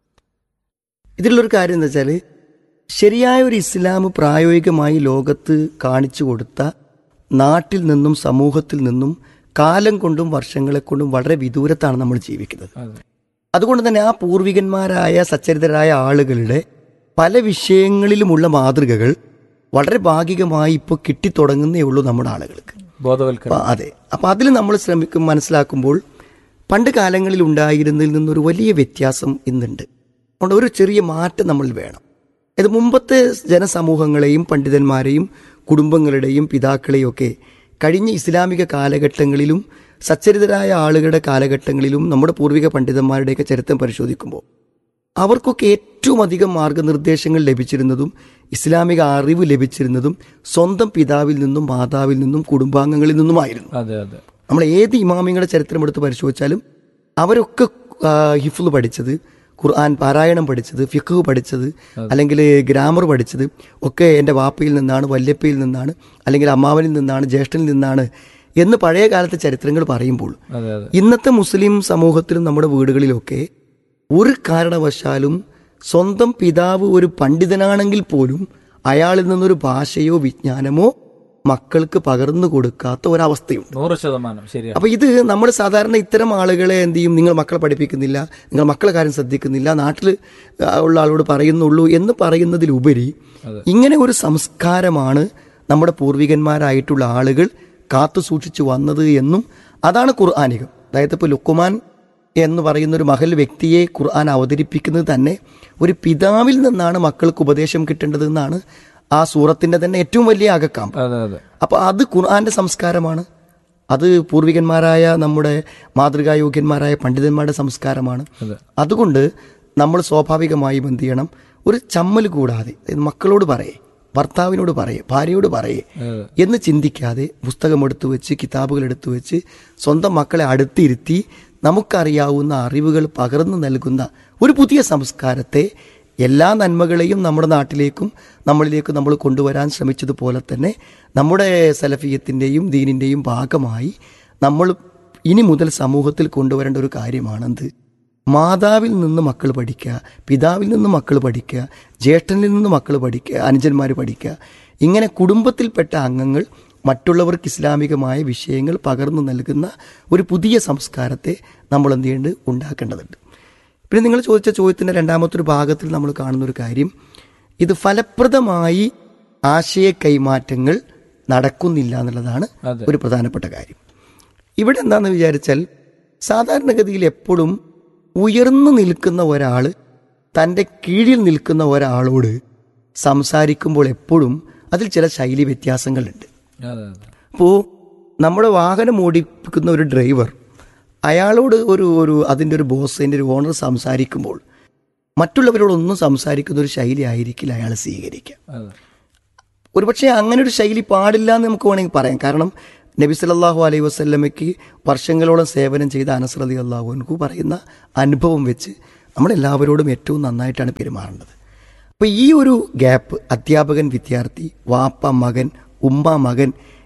ഇതിലുള്ളൊരു കാര്യം എന്താ വെച്ചാൽ ശരിയായ ഒരു ഇസ്ലാം പ്രായോഗികമായി ലോകത്ത് കാണിച്ചു കൊടുത്ത നാട്ടിൽ നിന്നും സമൂഹത്തിൽ നിന്നും കാലം കൊണ്ടും വർഷങ്ങളെ കൊണ്ടും വളരെ വിദൂരത്താണ് നമ്മൾ ജീവിക്കുന്നത് അതുകൊണ്ട് തന്നെ ആ പൂർവികന്മാരായ സച്ചരിതരായ ആളുകളുടെ പല വിഷയങ്ങളിലുമുള്ള മാതൃകകൾ വളരെ ഭാഗികമായി ഇപ്പോൾ കിട്ടിത്തുടങ്ങുന്നേ ഉള്ളൂ നമ്മുടെ ആളുകൾക്ക് ബോധവൽക്കരണം അപ്പൊ അതെ അപ്പൊ അതിൽ നമ്മൾ ശ്രമിക്കും മനസ്സിലാക്കുമ്പോൾ പണ്ട് കാലങ്ങളിൽ ഉണ്ടായിരുന്നതിൽ നിന്നൊരു വലിയ വ്യത്യാസം ഇന്നുണ്ട് അതുകൊണ്ട് ഒരു ചെറിയ മാറ്റം നമ്മൾ വേണം ഇത് മുമ്പത്തെ ജനസമൂഹങ്ങളെയും പണ്ഡിതന്മാരെയും കുടുംബങ്ങളുടെയും പിതാക്കളെയും ഒക്കെ കഴിഞ്ഞ ഇസ്ലാമിക കാലഘട്ടങ്ങളിലും സച്ചരിതരായ ആളുകളുടെ കാലഘട്ടങ്ങളിലും നമ്മുടെ പൂർവിക പണ്ഡിതന്മാരുടെയൊക്കെ ചരിത്രം പരിശോധിക്കുമ്പോൾ അവർക്കൊക്കെ ഏറ്റവും അധികം മാർഗനിർദ്ദേശങ്ങൾ ലഭിച്ചിരുന്നതും ഇസ്ലാമിക അറിവ് ലഭിച്ചിരുന്നതും സ്വന്തം പിതാവിൽ നിന്നും മാതാവിൽ നിന്നും കുടുംബാംഗങ്ങളിൽ നിന്നുമായിരുന്നു അതെ അതെ നമ്മൾ ഏത് ഇമാമിങ്ങളുടെ ചരിത്രം എടുത്ത് പരിശോധിച്ചാലും അവരൊക്കെ ആ, ഹിഫ്ള് പഠിച്ചത് ഖുർആൻ പാരായണം പഠിച്ചത് ഫിഖ് പഠിച്ചത് അല്ലെങ്കിൽ ഗ്രാമർ പഠിച്ചത് ഒക്കെ എൻ്റെ വാപ്പയിൽ നിന്നാണ് വല്യപ്പയിൽ നിന്നാണ് അല്ലെങ്കിൽ അമ്മാവനിൽ നിന്നാണ് ജ്യേഷ്ഠനിൽ നിന്നാണ് എന്ന് പഴയ കാലത്തെ ചരിത്രങ്ങൾ പറയുമ്പോൾ അതെ അതെ ഇന്നത്തെ മുസ്ലിം സമൂഹത്തിലും നമ്മുടെ വീടുകളിലൊക്കെ ഒരു കാരണവശാലും സ്വന്തം പിതാവ് ഒരു പണ്ഡിതനാണെങ്കിൽ പോലും അയാളിൽ നിന്നൊരു ഭാഷയോ വിജ്ഞാനമോ മക്കൾക്ക് പകർന്നു കൊടുക്കാത്ത ഒരവസ്ഥയുണ്ട് നൂറ് ശതമാനം ശരിയാണ് അപ്പൊ ഇത് നമ്മൾ സാധാരണ ഇത്തരം ആളുകളെ എന്ത് ചെയ്യും നിങ്ങൾ മക്കളെ പഠിപ്പിക്കുന്നില്ല നിങ്ങൾ മക്കളെ കാര്യം ശ്രദ്ധിക്കുന്നില്ല നാട്ടിൽ ഉള്ള ആളോട് പറയുന്നുള്ളൂ എന്ന് പറയുന്നതിലുപരി ഇങ്ങനെ ഒരു സംസ്കാരമാണ് നമ്മുടെ പൂർവികന്മാരായിട്ടുള്ള ആളുകൾ കാത്തു സൂക്ഷിച്ചു വന്നത് എന്നും അതാണ് ഖുർആാനികം അതായത് ഇപ്പോൾ ലുക്കുമാൻ എന്ന് പറയുന്ന ഒരു മഹൽ വ്യക്തിയെ ഖുർആൻ അവതരിപ്പിക്കുന്നത് തന്നെ ഒരു പിതാവിൽ നിന്നാണ് മക്കൾക്ക് ഉപദേശം കിട്ടേണ്ടതെന്നാണ് ആ സൂറത്തിന്റെ തന്നെ ഏറ്റവും വലിയ അകക്കാമ്പ് അതെ അതെ അപ്പൊ അത് ഖുർആന്റെ സംസ്കാരമാണ് അത് പൂർവികന്മാരായ നമ്മുടെ മാതൃകായോഗ്യന്മാരായ പണ്ഡിതന്മാരുടെ സംസ്കാരമാണ് അതുകൊണ്ട് നമ്മൾ സ്വാഭാവികമായും എന്ത് ചെയ്യണം ഒരു ചമ്മൽ കൂടാതെ അതായത് മക്കളോട് പറയേ ഭർത്താവിനോട് പറയേ ഭാര്യയോട് പറയേ എന്ന് ചിന്തിക്കാതെ പുസ്തകം എടുത്തു വെച്ച് കിതാബുകൾ എടുത്തു വെച്ച് സ്വന്തം മക്കളെ അടുത്തിരുത്തി നമുക്കറിയാവുന്ന അറിവുകൾ പകർന്നു നൽകുന്ന ഒരു പുതിയ സംസ്കാരത്തെ എല്ലാ നന്മകളെയും നമ്മുടെ നാട്ടിലേക്കും നമ്മളിലേക്കും നമ്മൾ കൊണ്ടുവരാൻ ശ്രമിച്ചതുപോലെ തന്നെ നമ്മുടെ സലഫിയത്തിൻ്റെയും ദീനിൻ്റെയും ഭാഗമായി നമ്മൾ ഇനി മുതൽ സമൂഹത്തിൽ കൊണ്ടുവരേണ്ട ഒരു കാര്യമാണെന്ത് മാതാവിൽ നിന്ന് മക്കൾ പഠിക്കുക പിതാവിൽ നിന്ന് മക്കൾ പഠിക്കുക ജ്യേഷ്ഠനിൽ നിന്ന് മക്കൾ പഠിക്കുക അനുജന്മാർ പഠിക്കുക ഇങ്ങനെ കുടുംബത്തിൽപ്പെട്ട അംഗങ്ങൾ മറ്റുള്ളവർക്ക് ഇസ്ലാമികമായ വിഷയങ്ങൾ പകർന്നു നൽകുന്ന ഒരു പുതിയ സംസ്കാരത്തെ നമ്മൾ എന്ത് ചെയ്യേണ്ടത് ഉണ്ടാക്കേണ്ടതുണ്ട് പിന്നെ നിങ്ങൾ ചോദിച്ച ചോദ്യത്തിൻ്റെ രണ്ടാമത്തെ ഒരു ഭാഗത്തിൽ നമ്മൾ കാണുന്ന ഒരു കാര്യം ഇത് ഫലപ്രദമായി ആശയ കൈമാറ്റങ്ങൾ നടക്കുന്നില്ല എന്നുള്ളതാണ് അതെ. ഒരു പ്രധാനപ്പെട്ട കാര്യം ഇവിടെ എന്താണെന്ന് വിചാരിച്ചാൽ സാധാരണഗതിയിൽ എപ്പോഴും ഉയർന്നു നിൽക്കുന്ന ഒരാൾ തൻ്റെ കീഴിൽ നിൽക്കുന്ന ഒരാളോട് സംസാരിക്കുമ്പോൾ എപ്പോഴും അതിൽ ചില ശൈലി വ്യത്യാസങ്ങളുണ്ട് അതെ അതെ അപ്പോൾ നമ്മുടെ വാഹനം ഓടിപ്പിക്കുന്ന ഒരു ഡ്രൈവർ അയാളോട് ഒരു ഒരു അതിൻ്റെ ഒരു ബോസ് അതിൻ്റെ ഒരു ഓണർ സംസാരിക്കുമ്പോൾ മറ്റുള്ളവരോടൊന്നും സംസാരിക്കുന്ന ഒരു ശൈലി ആയിരിക്കില്ല അയാൾ സ്വീകരിക്കുക അതെ ഒരുപക്ഷെ അങ്ങനെ ഒരു ശൈലി പാടില്ല എന്ന് നമുക്ക് വേണമെങ്കിൽ പറയാം കാരണം നബി സല്ലല്ലാഹു അലൈഹി വസല്ലമയ്ക്ക് വർഷങ്ങളോളം സേവനം ചെയ്ത അനസ് റളി അള്ളാഹുനു പറയുന്ന അനുഭവം വെച്ച് നമ്മളെല്ലാവരോടും ഏറ്റവും നന്നായിട്ടാണ് പെരുമാറേണ്ടത് അപ്പോൾ ഈ ഒരു ഗ്യാപ്പ് അധ്യാപകൻ വിദ്യാർത്ഥി വാപ്പ മകൻ ഉമ്മ മകൻ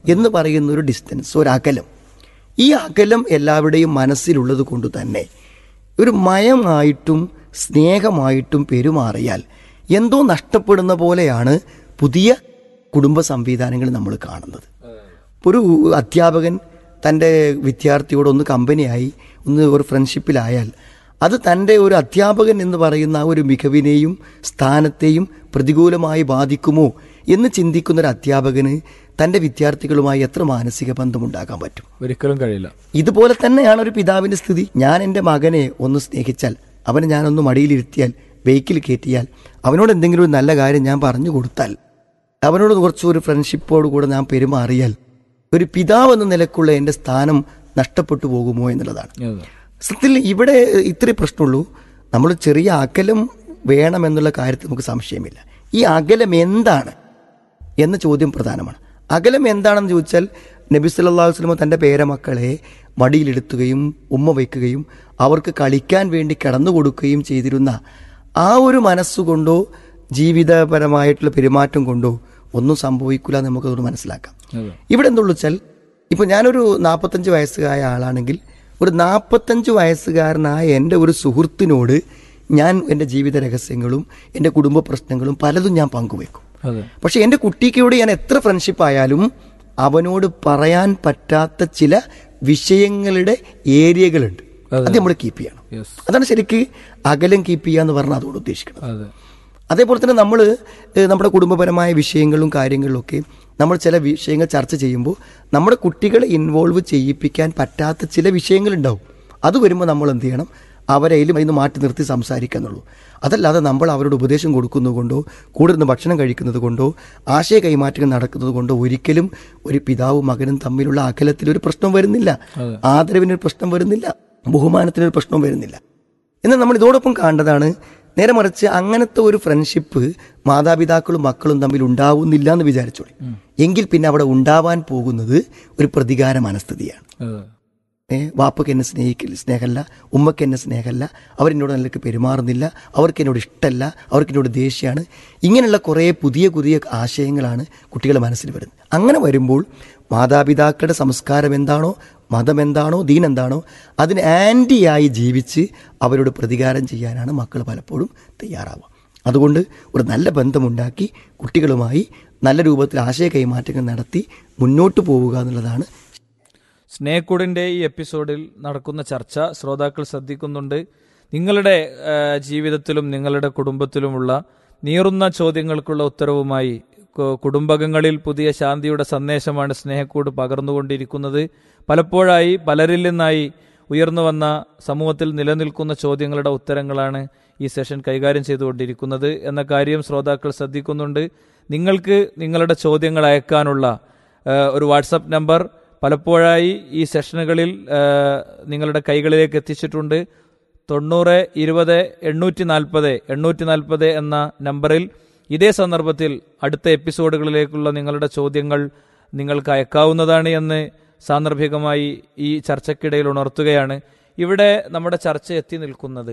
എന്ന് പറയുന്ന ഒരു ഡിസ്റ്റൻസ് ഒരു അകലം ഈ അകലം എല്ലാവരുടെയും മനസ്സിലുള്ളത് കൊണ്ട് തന്നെ ഒരു മയമായിട്ടും സ്നേഹമായിട്ടും പെരുമാറിയാൽ എന്തോ നഷ്ടപ്പെടുന്ന പോലെയാണ് പുതിയ കുടുംബ സംവിധാനങ്ങൾ നമ്മൾ കാണുന്നത് ഒരു അധ്യാപകൻ തൻ്റെ വിദ്യാർത്ഥിയോട് ഒന്ന് കമ്പനിയായി ഒന്ന് ഒരു ഫ്രണ്ട്ഷിപ്പിലായാൽ അത് തൻ്റെ ഒരു അധ്യാപകൻ എന്ന് പറയുന്ന ആ ഒരു മികവിനെയും സ്ഥാനത്തെയും പ്രതികൂലമായി ബാധിക്കുമോ എന്ന് ചിന്തിക്കുന്ന ഒരു അധ്യാപകന് തൻ്റെ വിദ്യാർത്ഥികളുമായി എത്ര മാനസിക ബന്ധമുണ്ടാക്കാൻ പറ്റും ഒരിക്കലും കഴിയില്ല ഇതുപോലെ തന്നെയാണ് ഒരു പിതാവിന്റെ സ്ഥിതി ഞാൻ എൻ്റെ മകനെ ഒന്ന് സ്നേഹിച്ചാൽ അവനെ ഞാനൊന്ന് മടിയിലിരുത്തിയാൽ വെഹിക്കിൽ കയറ്റിയാൽ അവനോട് എന്തെങ്കിലും ഒരു നല്ല കാര്യം ഞാൻ പറഞ്ഞു കൊടുത്താൽ അവനോട് കുറച്ച് ഒരു ഫ്രണ്ട്ഷിപ്പോട് കൂടെ ഞാൻ പെരുമാറിയാൽ ഒരു പിതാവ് എന്ന നിലക്കുള്ള എൻ്റെ സ്ഥാനം നഷ്ടപ്പെട്ടു പോകുമോ എന്നുള്ളതാണ് അതെ. സത്യത്തിൽ ഇവിടെ ഇത്രേ പ്രശ്നമുള്ളൂ നമ്മൾ ചെറിയ അകലം വേണമെന്നുള്ള കാര്യത്തിൽ നമുക്ക് സംശയമില്ല ഈ അകലം എന്താണ് എന്ന ചോദ്യം പ്രധാനമാണ് അകലം എന്താണെന്ന് ചോദിച്ചാൽ നബി സല്ലല്ലാഹു അലൈഹി വസല്ലം തൻ്റെ പേരമക്കളെ മടിയിലെടുത്തുകയും ഉമ്മ വയ്ക്കുകയും അവർക്ക് കളിക്കാൻ വേണ്ടി കിടന്നു കൊടുക്കുകയും ചെയ്തിരുന്ന ആ ഒരു മനസ്സുകൊണ്ടോ ജീവിതപരമായിട്ടുള്ള പെരുമാറ്റം കൊണ്ടോ ഒന്നും സംഭവിക്കില്ല എന്ന് നമുക്കതൊന്ന് മനസ്സിലാക്കാം അതെ. ഇവിടെ എന്തുള്ളൂ വെച്ചാൽ ഇപ്പൊ ഞാനൊരു നാൽപ്പത്തഞ്ച് വയസ്സുകായ ആളാണെങ്കിൽ ഒരു നാൽപ്പത്തഞ്ച് വയസ്സുകാരനായ എൻ്റെ ഒരു സുഹൃത്തിനോട് ഞാൻ എൻ്റെ ജീവിത രഹസ്യങ്ങളും എൻ്റെ കുടുംബ പ്രശ്നങ്ങളും പലതും ഞാൻ പങ്കുവെക്കും അതെ പക്ഷെ എൻ്റെ കുട്ടിക്കോട് ഞാൻ എത്ര ഫ്രണ്ട്ഷിപ്പ് ആയാലും അവനോട് പറയാൻ പറ്റാത്ത ചില വിഷയങ്ങളുടെ ഏരിയകളുണ്ട് അത് നമ്മൾ കീപ്പ് ചെയ്യണം യെസ് അതാണ് ശരിക്ക് അകലം കീപ്പ് ചെയ്യുക എന്ന് പറഞ്ഞാൽ അതുകൊണ്ട് ഉദ്ദേശിക്കുന്നത് അതെ അതേപോലെ തന്നെ നമ്മൾ നമ്മുടെ കുടുംബപരമായ വിഷയങ്ങളും കാര്യങ്ങളിലും ഒക്കെ നമ്മൾ ചില വിഷയങ്ങൾ ചർച്ച ചെയ്യുമ്പോൾ നമ്മുടെ കുട്ടികളെ ഇൻവോൾവ് ചെയ്യിപ്പിക്കാൻ പറ്റാത്ത ചില വിഷയങ്ങളുണ്ടാവും അത് വരുമ്പോൾ നമ്മൾ എന്ത് ചെയ്യണം അവരെ അതിലും അതിന് മാറ്റി നിർത്തി സംസാരിക്കാന്നുള്ളൂ അതല്ലാതെ നമ്മൾ അവരോട് ഉപദേശം കൊടുക്കുന്നത് കൊണ്ടോ കൂടെ നിന്ന് ഭക്ഷണം കഴിക്കുന്നത് കൊണ്ടോ ആശയ കൈമാറ്റങ്ങൾ നടക്കുന്നത് കൊണ്ടോ ഒരിക്കലും ഒരു പിതാവും മകനും തമ്മിലുള്ള അകലത്തിൽ ഒരു പ്രശ്നം വരുന്നില്ല ആദരവിനൊരു പ്രശ്നം വരുന്നില്ല ബഹുമാനത്തിനൊരു പ്രശ്നം വരുന്നില്ല എന്നാൽ നമ്മൾ ഇതോടൊപ്പം കാണേണ്ടതാണ് നേരെ മറിച്ച് അങ്ങനത്തെ ഒരു ഫ്രണ്ട്ഷിപ്പ് മാതാപിതാക്കളും മക്കളും തമ്മിൽ ഉണ്ടാവുന്നില്ല എന്ന് വിചാരിച്ചോളി എങ്കിൽ പിന്നെ അവിടെ ഉണ്ടാവാൻ പോകുന്നത് ഒരു പ്രതികാര മനസ്ഥിതിയാണ് അതെ ഏ വാപ്പയ്ക്ക് എന്നെ സ്നേഹിക്കില്ല സ്നേഹമല്ല ഉമ്മയ്ക്ക് എന്നെ സ്നേഹമല്ല അവരെന്നോട് നിലക്ക് പെരുമാറുന്നില്ല അവർക്ക് എന്നോട് ഇഷ്ടമല്ല അവർക്ക് എന്നോട് ദേഷ്യമാണ് ഇങ്ങനെയുള്ള കുറേ പുതിയ പുതിയ ആശയങ്ങളാണ് കുട്ടികളുടെ മനസ്സിൽ വരുന്നത് അങ്ങനെ വരുമ്പോൾ മാതാപിതാക്കളുടെ സംസ്കാരം എന്താണോ മതം എന്താണോ ദീൻ എന്താണോ അതിന് ആൻറ്റിയായി ജീവിച്ച് അവരോട് പ്രതികാരം ചെയ്യാനാണ് മക്കൾ പലപ്പോഴും തയ്യാറാവുക അതുകൊണ്ട് ഒരു നല്ല ബന്ധമുണ്ടാക്കി കുട്ടികളുമായി നല്ല രൂപത്തിൽ ആശയ കൈമാറ്റങ്ങൾ നടത്തി മുന്നോട്ട് പോവുക എന്നുള്ളതാണ് സ്നേഹക്കൂടിൻ്റെ ഈ എപ്പിസോഡിൽ നടക്കുന്ന ചർച്ച ശ്രോതാക്കൾ ശ്രദ്ധിക്കുന്നുണ്ട് നിങ്ങളുടെ ആ, ജീവിതത്തിലും നിങ്ങളുടെ കുടുംബത്തിലുമുള്ള നീറുന്ന ചോദ്യങ്ങൾക്കുള്ള ഉത്തരവുമായി കു- കുടുംബകങ്ങളിൽ പുതിയ ശാന്തിയുടെ സന്ദേശമാണ് സ്നേഹക്കൂട് പകർന്നുകൊണ്ടിരിക്കുന്നത് പലപ്പോഴായി പലരിൽ നിന്നായി ഉയർന്നു വന്ന സമൂഹത്തിൽ നിലനിൽക്കുന്ന ചോദ്യങ്ങളുടെ ഉത്തരങ്ങളാണ് ഈ സെഷൻ കൈകാര്യം ചെയ്തുകൊണ്ടിരിക്കുന്നത് എന്ന കാര്യം ശ്രോതാക്കൾ ശ്രദ്ധിക്കുന്നുണ്ട് നിങ്ങൾക്ക് നിങ്ങളുടെ ചോദ്യങ്ങൾ അയക്കാനുള്ള ഏഹ് ഒരു വാട്സപ്പ് നമ്പർ പലപ്പോഴായി ഈ സെഷനുകളിൽ ഏഹ് നിങ്ങളുടെ കൈകളിലേക്ക് എത്തിച്ചിട്ടുണ്ട് തൊണ്ണൂറ് ഇരുപത് എണ്ണൂറ്റി നാൽപ്പത് എണ്ണൂറ്റി നാൽപ്പത് എന്ന നമ്പറിൽ ഇതേ സന്ദർഭത്തിൽ അടുത്ത എപ്പിസോഡുകളിലേക്കുള്ള നിങ്ങളുടെ ചോദ്യങ്ങൾ നിങ്ങൾക്ക് അയക്കാവുന്നതാണ് എന്ന് സാന്ദർഭികമായി ഈ ചർച്ചയ്ക്കിടയിൽ ഉണർത്തുകയാണ് ഇവിടെ നമ്മുടെ ചർച്ച എത്തി നിൽക്കുന്നത്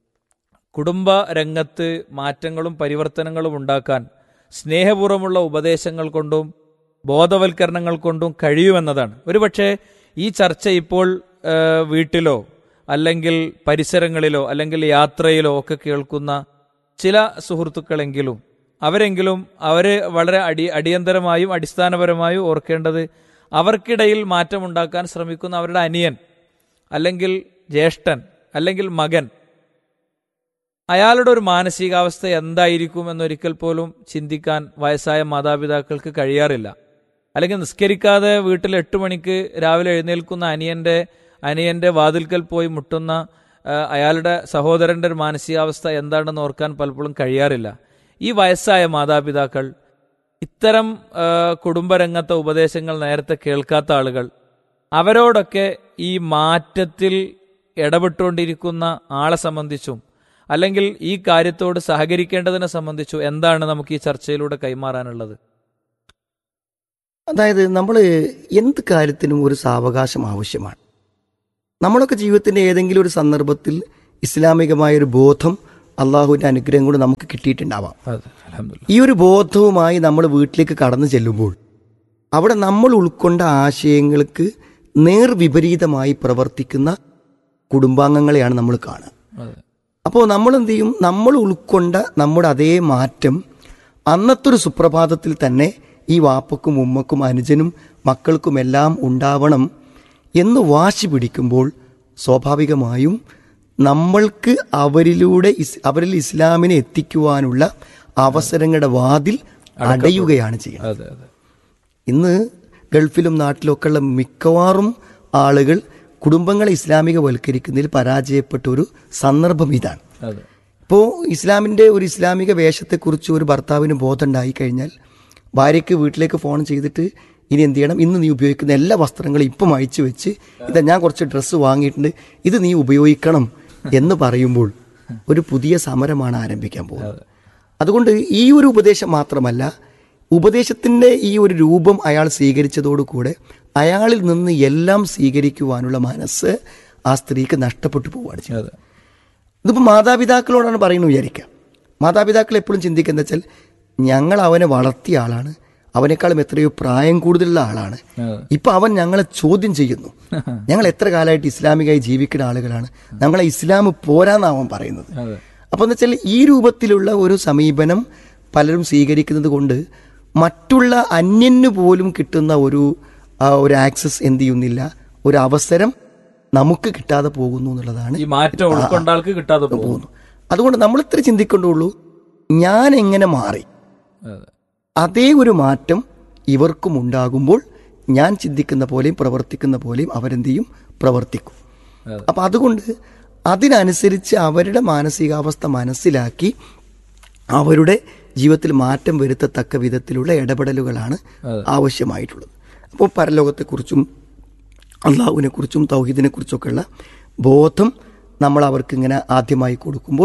കുടുംബ രംഗത്ത് മാറ്റങ്ങളും പരിവർത്തനങ്ങളും ഉണ്ടാക്കാൻ സ്നേഹപൂർവ്വമുള്ള ഉപദേശങ്ങൾ കൊണ്ടും ബോധവൽക്കരണങ്ങൾ കൊണ്ടും കഴിയുമെന്നതാണ് ഒരുപക്ഷെ ഈ ചർച്ച ഇപ്പോൾ ആ, വീട്ടിലോ അല്ലെങ്കിൽ പരിസരങ്ങളിലോ അല്ലെങ്കിൽ യാത്രയിലോ ഒക്കെ കേൾക്കുന്ന ചില സുഹൃത്തുക്കളെങ്കിലും അവരെങ്കിലും അവര് വളരെ അടി അടിയന്തരമായും അടിസ്ഥാനപരമായും ഓർക്കേണ്ടത് അവർക്കിടയിൽ മാറ്റമുണ്ടാക്കാൻ ശ്രമിക്കുന്ന അവരുടെ അനിയൻ അല്ലെങ്കിൽ ജ്യേഷ്ഠൻ അല്ലെങ്കിൽ മകൻ അയാളുടെ ഒരു മാനസികാവസ്ഥ എന്തായിരിക്കും എന്നൊരിക്കൽ പോലും ചിന്തിക്കാൻ വയസ്സായ മാതാപിതാക്കൾക്ക് കഴിയാറില്ല അല്ലെങ്കിൽ നിസ്കരിക്കാതെ വീട്ടിൽ എട്ട് മണിക്ക് രാവിലെ എഴുന്നേൽക്കുന്ന അനിയന്റെ അനിയന്റെ വാതിൽക്കൽ പോയി മുട്ടുന്ന ആ, അയാളുടെ സഹോദരന്റെ ഒരു മാനസികാവസ്ഥ എന്താണെന്ന് ഓർക്കാൻ പലപ്പോഴും കഴിയാറില്ല ഈ വയസ്സായ മാതാപിതാക്കൾ ഇത്തരം ആ, കുടുംബരംഗത്തെ ഉപദേശങ്ങൾ നേരത്തെ കേൾക്കാത്ത ആളുകൾ അവരോടൊക്കെ ഈ മാറ്റത്തിൽ ഇടപെട്ടുകൊണ്ടിരിക്കുന്ന ആളെ സംബന്ധിച്ചും അല്ലെങ്കിൽ ഈ കാര്യത്തോട് സഹകരിക്കേണ്ടതിനെ സംബന്ധിച്ചും എന്താണ് നമുക്ക് ഈ ചർച്ചയിലൂടെ കൈമാറാനുള്ളത് അതായത് നമ്മൾ എന്ത് കാര്യത്തിനും ഒരു സാവകാശം ആവശ്യമാണ് നമ്മളൊക്കെ ജീവിതത്തിൻ്റെ ഏതെങ്കിലും ഒരു സന്ദർഭത്തിൽ ഇസ്ലാമികമായ ഒരു ബോധം അള്ളാഹുവിൻ്റെ അനുഗ്രഹം കൊണ്ട് നമുക്ക് കിട്ടിയിട്ടുണ്ടാവാം അതെ അലഹമില്ല ഈ ഒരു ബോധവുമായി നമ്മൾ വീട്ടിലേക്ക് കടന്നു ചെല്ലുമ്പോൾ അവിടെ നമ്മൾ ഉൾക്കൊണ്ട ആശയങ്ങൾക്ക് നേർവിപരീതമായി പ്രവർത്തിക്കുന്ന കുടുംബാംഗങ്ങളെയാണ് നമ്മൾ കാണുക അതെ അപ്പോൾ നമ്മൾ എന്ത് ചെയ്യും നമ്മൾ ഉൾക്കൊണ്ട നമ്മുടെ അതേ മാറ്റം അന്നത്തെ ഒരു സുപ്രഭാതത്തിൽ തന്നെ ഈ വാപ്പക്കും ഉമ്മക്കും അനുജനും മക്കൾക്കുമെല്ലാം ഉണ്ടാവണം എന്ന് വാശി പിടിക്കുമ്പോൾ സ്വാഭാവികമായും നമ്മൾക്ക് അവരിലൂടെ ഇസ് അവരിൽ ഇസ്ലാമിനെ എത്തിക്കുവാനുള്ള അവസരങ്ങളുടെ വാതിൽ അടയുകയാണ് ചെയ്യുന്നത് അതെ അതെ ഇന്ന് ഗൾഫിലും നാട്ടിലൊക്കെ ഉള്ള മിക്കവാറും ആളുകൾ കുടുംബങ്ങളെ ഇസ്ലാമികവൽക്കരിക്കുന്നതിൽ പരാജയപ്പെട്ട ഒരു സന്ദർഭം ഇതാണ് അതെ ഇപ്പോൾ ഇസ്ലാമിൻ്റെ ഒരു ഇസ്ലാമിക വേഷത്തെക്കുറിച്ച് ഒരു ഭർത്താവിന് ബോധം ഉണ്ടായി കഴിഞ്ഞാൽ ഭാര്യയ്ക്ക് വീട്ടിലേക്ക് ഫോൺ ചെയ്തിട്ട് ഇനി എന്ത് ചെയ്യണം ഇന്ന് നീ ഉപയോഗിക്കുന്ന എല്ലാ വസ്ത്രങ്ങളും ഇപ്പം അഴിച്ചു വെച്ച് ഇതാ ഞാൻ കുറച്ച് ഡ്രസ്സ് വാങ്ങിയിട്ടുണ്ട് ഇത് നീ ഉപയോഗിക്കണം എന്ന് പറയുമ്പോൾ ഒരു പുതിയ സമരമാണ് ആരംഭിക്കാൻ പോകുന്നത് അതുകൊണ്ട് ഈ ഒരു ഉപദേശം മാത്രമല്ല ഉപദേശത്തിൻ്റെ ഈ ഒരു രൂപം അയാൾ സ്വീകരിച്ചതോടുകൂടെ അയാളിൽ നിന്ന് എല്ലാം സ്വീകരിക്കുവാനുള്ള മനസ്സ് ആ സ്ത്രീക്ക് നഷ്ടപ്പെട്ടു പോവുകയാണ് ചെയ്യുന്നത് അതെ ഇതിപ്പോൾ മാതാപിതാക്കളോടാണ് പറയുന്നത് വിചാരിക്കുക മാതാപിതാക്കൾ എപ്പോഴും ചിന്തിക്കുക എന്താ വെച്ചാൽ ഞങ്ങൾ അവനെ വളർത്തിയ ആളാണ് അവനേക്കാളും എത്രയോ പ്രായം കൂടുതലുള്ള ആളാണ് അതെ. ഇപ്പൊ അവൻ ഞങ്ങളെ ചോദ്യം ചെയ്യുന്നു ഞങ്ങൾ എത്ര കാലമായിട്ട് ഇസ്ലാമികമായി ജീവിക്കുന്ന ആളുകളാണ് ഞങ്ങളെ ഇസ്ലാം പോരാന്നാണ് അവൻ പറയുന്നത് അതെ അപ്പോൾ എന്ന് വെച്ചാൽ ഈ രൂപത്തിലുള്ള ഒരു സമീപനം പലരും സ്വീകരിക്കുന്നത് കൊണ്ട് മറ്റുള്ള അന്യന് പോലും കിട്ടുന്ന ഒരു ആ, ഒരു ആക്സസ് എന്ത് ചെയ്യുന്നില്ല ഒരു അവസരം നമുക്ക് കിട്ടാതെ പോകുന്നു എന്നുള്ളതാണ് ഈ മാറ്റം ഉൾക്കൊണ്ട ആൾക്ക് കിട്ടാതെ പോകും പോകുന്നു അതുകൊണ്ട് നമ്മൾ ഇത്ര ചിന്തിക്കേണ്ടുള്ളൂ ഞാൻ എങ്ങനെ മാറി അതെ അതേ ഒരു മാറ്റം ഇവർക്കും ഉണ്ടാകുമ്പോൾ ഞാൻ ചിന്തിക്കുന്ന പോലെയും പ്രവർത്തിക്കുന്ന പോലെയും അവരെന്ത് ചെയ്യും പ്രവർത്തിക്കും അതെ. അപ്പം അതുകൊണ്ട് അതിനനുസരിച്ച് അവരുടെ മാനസികാവസ്ഥ മനസ്സിലാക്കി അവരുടെ ജീവിതത്തിൽ മാറ്റം വരുത്തത്തക്ക വിധത്തിലുള്ള ഇടപെടലുകളാണ് ആവശ്യമായിട്ടുള്ളത് അപ്പോൾ പരലോകത്തെക്കുറിച്ചും അള്ളാഹുവിനെ കുറിച്ചും തൗഹീദിനെ കുറിച്ചൊക്കെയുള്ള ബോധം നമ്മൾ അവർക്ക് ഇങ്ങനെ ആദ്യമായി കൊടുക്കുമ്പോൾ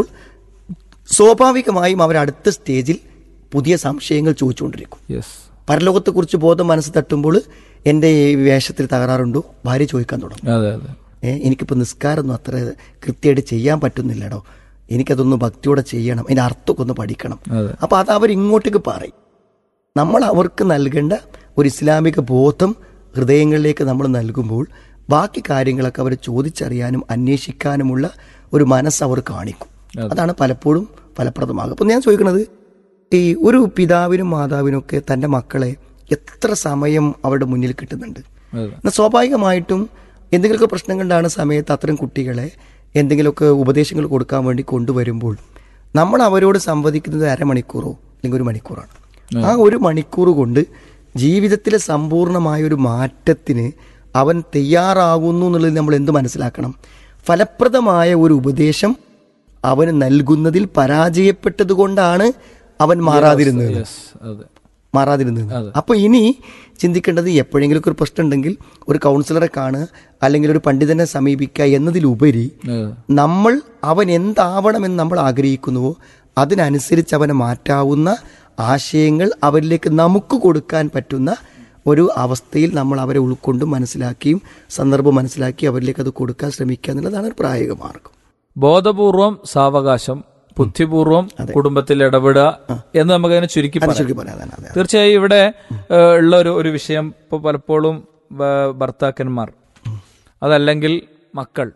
സ്വാഭാവികമായും അവർ അടുത്ത സ്റ്റേജിൽ പുതിയ സംശയങ്ങൾ ചോദിച്ചുകൊണ്ടിരിക്കും യെസ് പരലോകത്തെക്കുറിച്ച് ബോധം മനസ്സ് തട്ടുമ്പോൾ എൻ്റെ ഈ വേഷത്തിൽ തകരാറുണ്ടോ ഭാര്യ ചോദിക്കാൻ തുടങ്ങും അതെ അതെ ഏ, എനിക്കിപ്പോൾ നിസ്കാരമൊന്നും അത്ര കൃത്യമായിട്ട് ചെയ്യാൻ പറ്റുന്നില്ലടോ എനിക്കതൊന്ന് ഭക്തിയോടെ ചെയ്യണം അതിൻ്റെ അർത്ഥമൊക്കെ ഒന്ന് പഠിക്കണം അതെ. അപ്പോൾ അത് അവർ ഇങ്ങോട്ടേക്ക് പറയും നമ്മൾ അവർക്ക് നൽകേണ്ട ഒരു ഇസ്ലാമിക ബോധം ഹൃദയങ്ങളിലേക്ക് നമ്മൾ നൽകുമ്പോൾ ബാക്കി കാര്യങ്ങളൊക്കെ അവർ ചോദിച്ചറിയാനും അന്വേഷിക്കാനുമുള്ള ഒരു മനസ്സ് അവർ കാണിക്കും അതാണ് പലപ്പോഴും ഫലപ്രദമാകുക അപ്പം ഞാൻ ചോദിക്കുന്നത് ഈ ഒരു പിതാവിനും മാതാവിനും ഒക്കെ തൻ്റെ മക്കളെ എത്ര സമയം അവരുടെ മുന്നിൽ കിട്ടുന്നുണ്ട് അതെ എന്നാൽ സ്വാഭാവികമായിട്ടും എന്തെങ്കിലുമൊക്കെ പ്രശ്നങ്ങളുണ്ടാകുന്ന സമയത്ത് അത്തരം കുട്ടികളെ എന്തെങ്കിലുമൊക്കെ ഉപദേശങ്ങൾ കൊടുക്കാൻ വേണ്ടി കൊണ്ടുവരുമ്പോൾ നമ്മൾ അവരോട് സംവദിക്കുന്നത് അരമണിക്കൂറോ അല്ലെങ്കിൽ ഒരു മണിക്കൂറാണ് ആ ഒരു മണിക്കൂർ കൊണ്ട് ജീവിതത്തിലെ സമ്പൂർണമായ ഒരു മാറ്റത്തിന് അവൻ തയ്യാറാകുന്നു എന്നുള്ളത് നമ്മൾ എന്ത് മനസ്സിലാക്കണം ഫലപ്രദമായ ഒരു ഉപദേശം അവന് നൽകുന്നതിൽ പരാജയപ്പെട്ടത് കൊണ്ടാണ് അവൻ മാറാതിരുന്നത് യെസ് അതെ മാറാതിരുന്നത് അപ്പൊ ഇനി ചിന്തിക്കേണ്ടത് എപ്പോഴെങ്കിലും ഒരു പ്രശ്നം ഉണ്ടെങ്കിൽ ഒരു കൗൺസിലറെ കാണുക അല്ലെങ്കിൽ ഒരു പണ്ഡിതനെ സമീപിക്കുക എന്നതിലുപരി അതെ നമ്മൾ അവൻ എന്താവണമെന്ന് നമ്മൾ ആഗ്രഹിക്കുന്നുവോ അതിനനുസരിച്ച് അവനെ മാറ്റാവുന്ന ആശയങ്ങൾ അവരിലേക്ക് നമുക്ക് കൊടുക്കാൻ പറ്റുന്ന ഒരു അവസ്ഥയിൽ നമ്മൾ അവരെ ഉൾക്കൊണ്ടും മനസ്സിലാക്കിയും സന്ദർഭം മനസ്സിലാക്കി അവരിലേക്ക് അത് കൊടുക്കാൻ ശ്രമിക്കുക എന്നുള്ളതാണ് ഒരു പ്രായോഗിക മാർഗം ബോധപൂർവം സാവകാശം ബുദ്ധിപൂർവം കുടുംബത്തിൽ ഇടപെടുക എന്ന് നമുക്കതിനെ ചുരുക്കി പറയാം ശരിക്കും പറയാൻ അതെ, അതെ. തീർച്ചയായും ഇവിടെ ഏഹ്, ഉള്ള ഒരു ഒരു വിഷയം ഇപ്പോൾ പലപ്പോഴും ഭ- ഭർത്താക്കന്മാർ അതല്ലെങ്കിൽ മക്കൾ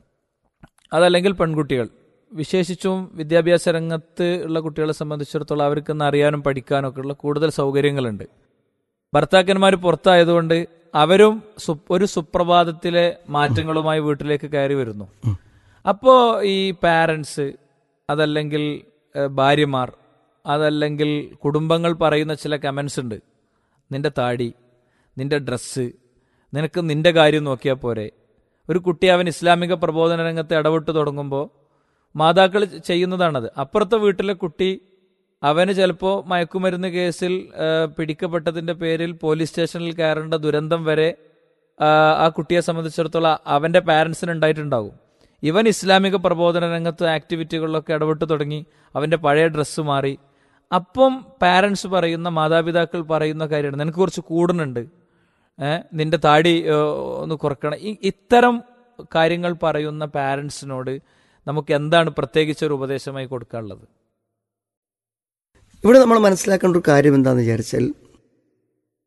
അതല്ലെങ്കിൽ പെൺകുട്ടികൾ വിശേഷിച്ചും വിദ്യാഭ്യാസ രംഗത്ത് ഉള്ള കുട്ടികളെ സംബന്ധിച്ചിടത്തോളം അവർക്ക് ഇന്ന് അറിയാനും പഠിക്കാനും ഒക്കെ ഉള്ള കൂടുതൽ സൗകര്യങ്ങളുണ്ട് ഭർത്താക്കന്മാർ പുറത്തായതുകൊണ്ട് അവരും സു- ഒരു സുപ്രഭാതത്തിലെ മാറ്റങ്ങളുമായി വീട്ടിലേക്ക് കയറി വരുന്നു അപ്പോൾ ഈ പാരൻസ് അതല്ലെങ്കിൽ ഏഹ്, ഭാര്യമാർ അതല്ലെങ്കിൽ കുടുംബങ്ങൾ പറയുന്ന ചില കമൻസ് ഉണ്ട് നിന്റെ താടി നിന്റെ ഡ്രസ്സ് നിനക്ക് നിന്റെ കാര്യം നോക്കിയാൽ പോരെ ഒരു കുട്ടി അവൻ ഇസ്ലാമിക പ്രബോധന രംഗത്ത് ഇടപെട്ട് തുടങ്ങുമ്പോൾ മാതാക്കൾ ചെയ്യുന്നതാണത് അപ്പുറത്തെ വീട്ടിലെ കുട്ടി അവന് ചിലപ്പോൾ മയക്കുമരുന്ന് കേസിൽ ആ, പിടിക്കപ്പെട്ടതിന്റെ പേരിൽ പോലീസ് സ്റ്റേഷനിൽ കയറേണ്ട ദുരന്തം വരെ ആ, ആ കുട്ടിയെ സംബന്ധിച്ചിടത്തോളം അവന്റെ പാരൻസിന് ഉണ്ടായിട്ടുണ്ടാകും ഇവൻ ഇസ്ലാമിക പ്രബോധന രംഗത്ത് ആക്ടിവിറ്റികളിലൊക്കെ ഇടപെട്ട് തുടങ്ങി അവന്റെ പഴയ ഡ്രസ്സ് മാറി അപ്പം പാരൻസ് പറയുന്ന മാതാപിതാക്കൾ പറയുന്ന കാര്യമാണ് നിനക്ക് കുറച്ച് കൂടുന്നുണ്ട് ഏഹ് നിന്റെ താടി ഏ, ഒന്ന് കുറക്കണം ഈ ഇത്തരം കാര്യങ്ങൾ പറയുന്ന പാരൻസിനോട് നമുക്ക് എന്താണ് പ്രത്യേകിച്ച് ഒരു ഉപദേശമായി കൊടുക്കാനുള്ളത് ഇവിടെ നമ്മൾ മനസ്സിലാക്കേണ്ട ഒരു കാര്യം എന്താണെന്ന് വിചാരിച്ചാൽ